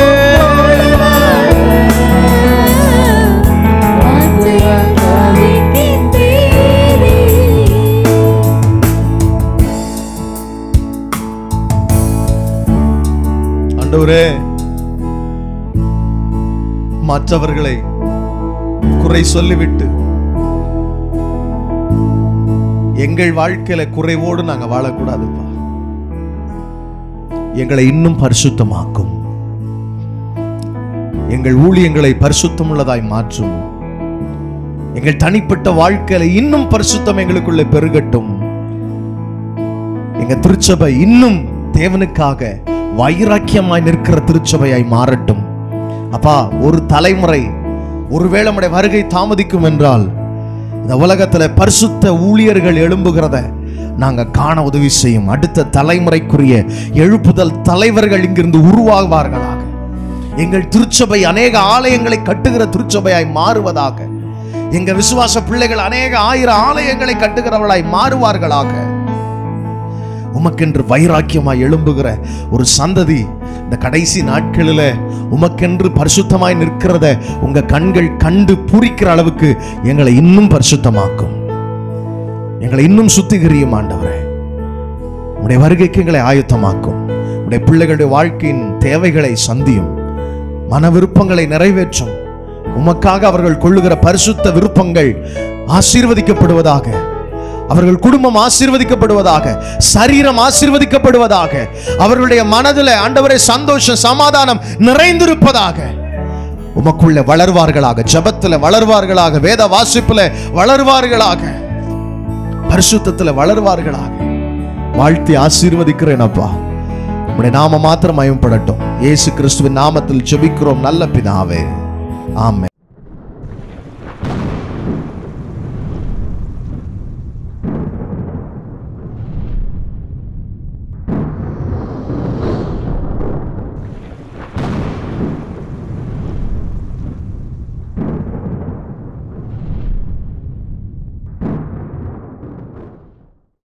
வாஞ்சையால் தவிக்கின்றேனே. ஆண்டவரே மற்றவர்களை குறை சொல்லிவிட்டு எங்கள் வாழ்க்கையில குறைவோடு நாங்க வாழக்கூடாதுப்பா எங்களை இன்னும் பரிசுத்தமாக்கும் எங்கள் ஊழியங்களை பரிசுத்தமுள்ளதாய் மாற்றும் எங்கள் தனிப்பட்ட வாழ்க்கையில இன்னும் பரிசுத்தம் எங்களுக்குள்ள பெருகட்டும் எங்க திருச்சபை இன்னும் தேவனுக்காக வைராக்கியமாய் நிற்கிற திருச்சபையாய் மாறட்டும் அப்பா ஒரு தலைமுறை ஒருவேளை நம்முடைய வருகை தாமதிக்கும் என்றால் இந்த உலகத்துல பரிசுத்த ஊழியர்கள் எழும்புகிறத நாங்க காண உதவி செய்யும் அடுத்த தலைமுறைக்குரிய எழுப்புதல் தலைவர்கள் இங்கிருந்து உருவாகுவார்களாக எங்கள் திருச்சபை அநேக ஆலயங்களை கட்டுகிற திருச்சபையாய் மாறுவதாக எங்க விசுவாச பிள்ளைகள் அநேக ஆயிரம் ஆலயங்களை கட்டுகிறவர்களாய் மாறுவார்களாக உமக்கென்று வைராக்கியமாய் எழும்புகிற ஒரு சந்ததி இந்த கடைசி நாட்களில் உமக்கென்று பரிசுத்தமாய் நிற்கிறத உங்க கண்கள் கண்டு பூரிக்கிற அளவுக்கு எங்களை இன்னும் பரிசுத்தமாக்கும் எங்களை இன்னும் சுத்திகரியும் ஆண்டவரே உடைய வருகைக்கு எங்களை ஆயத்தமாக்கும் உடைய பிள்ளைகளுடைய வாழ்க்கையின் தேவைகளை சந்தியும் மன விருப்பங்களை நிறைவேற்றும் உமக்காக அவர்கள் கொள்ளுகிற பரிசுத்த விருப்பங்கள் ஆசீர்வதிக்கப்படுவதாக அவர்கள் குடும்பம் ஆசீர்வதிக்கப்படுவதாக சரீரம் ஆசீர்வதிக்கப்படுவதாக அவர்களுடைய மனதில் ஆண்டவரே சந்தோஷம் சமாதானம் நிறைந்திருப்பதாக உமக்குள்ள வளர்வார்களாக ஜபத்துல வளர்வார்களாக வேத வாசிப்புல வளர்வார்களாக பரிசுத்தத்துல வளர்வார்களாக வாழ்த்தி ஆசீர்வதிக்கிறேன் அப்பா உடைய நாம மாத்திரம் மயம்படட்டும் இயேசு கிறிஸ்துவின் நாமத்தில் ஜெபிக்கிறோம் நல்ல பிதாவே ஆமென்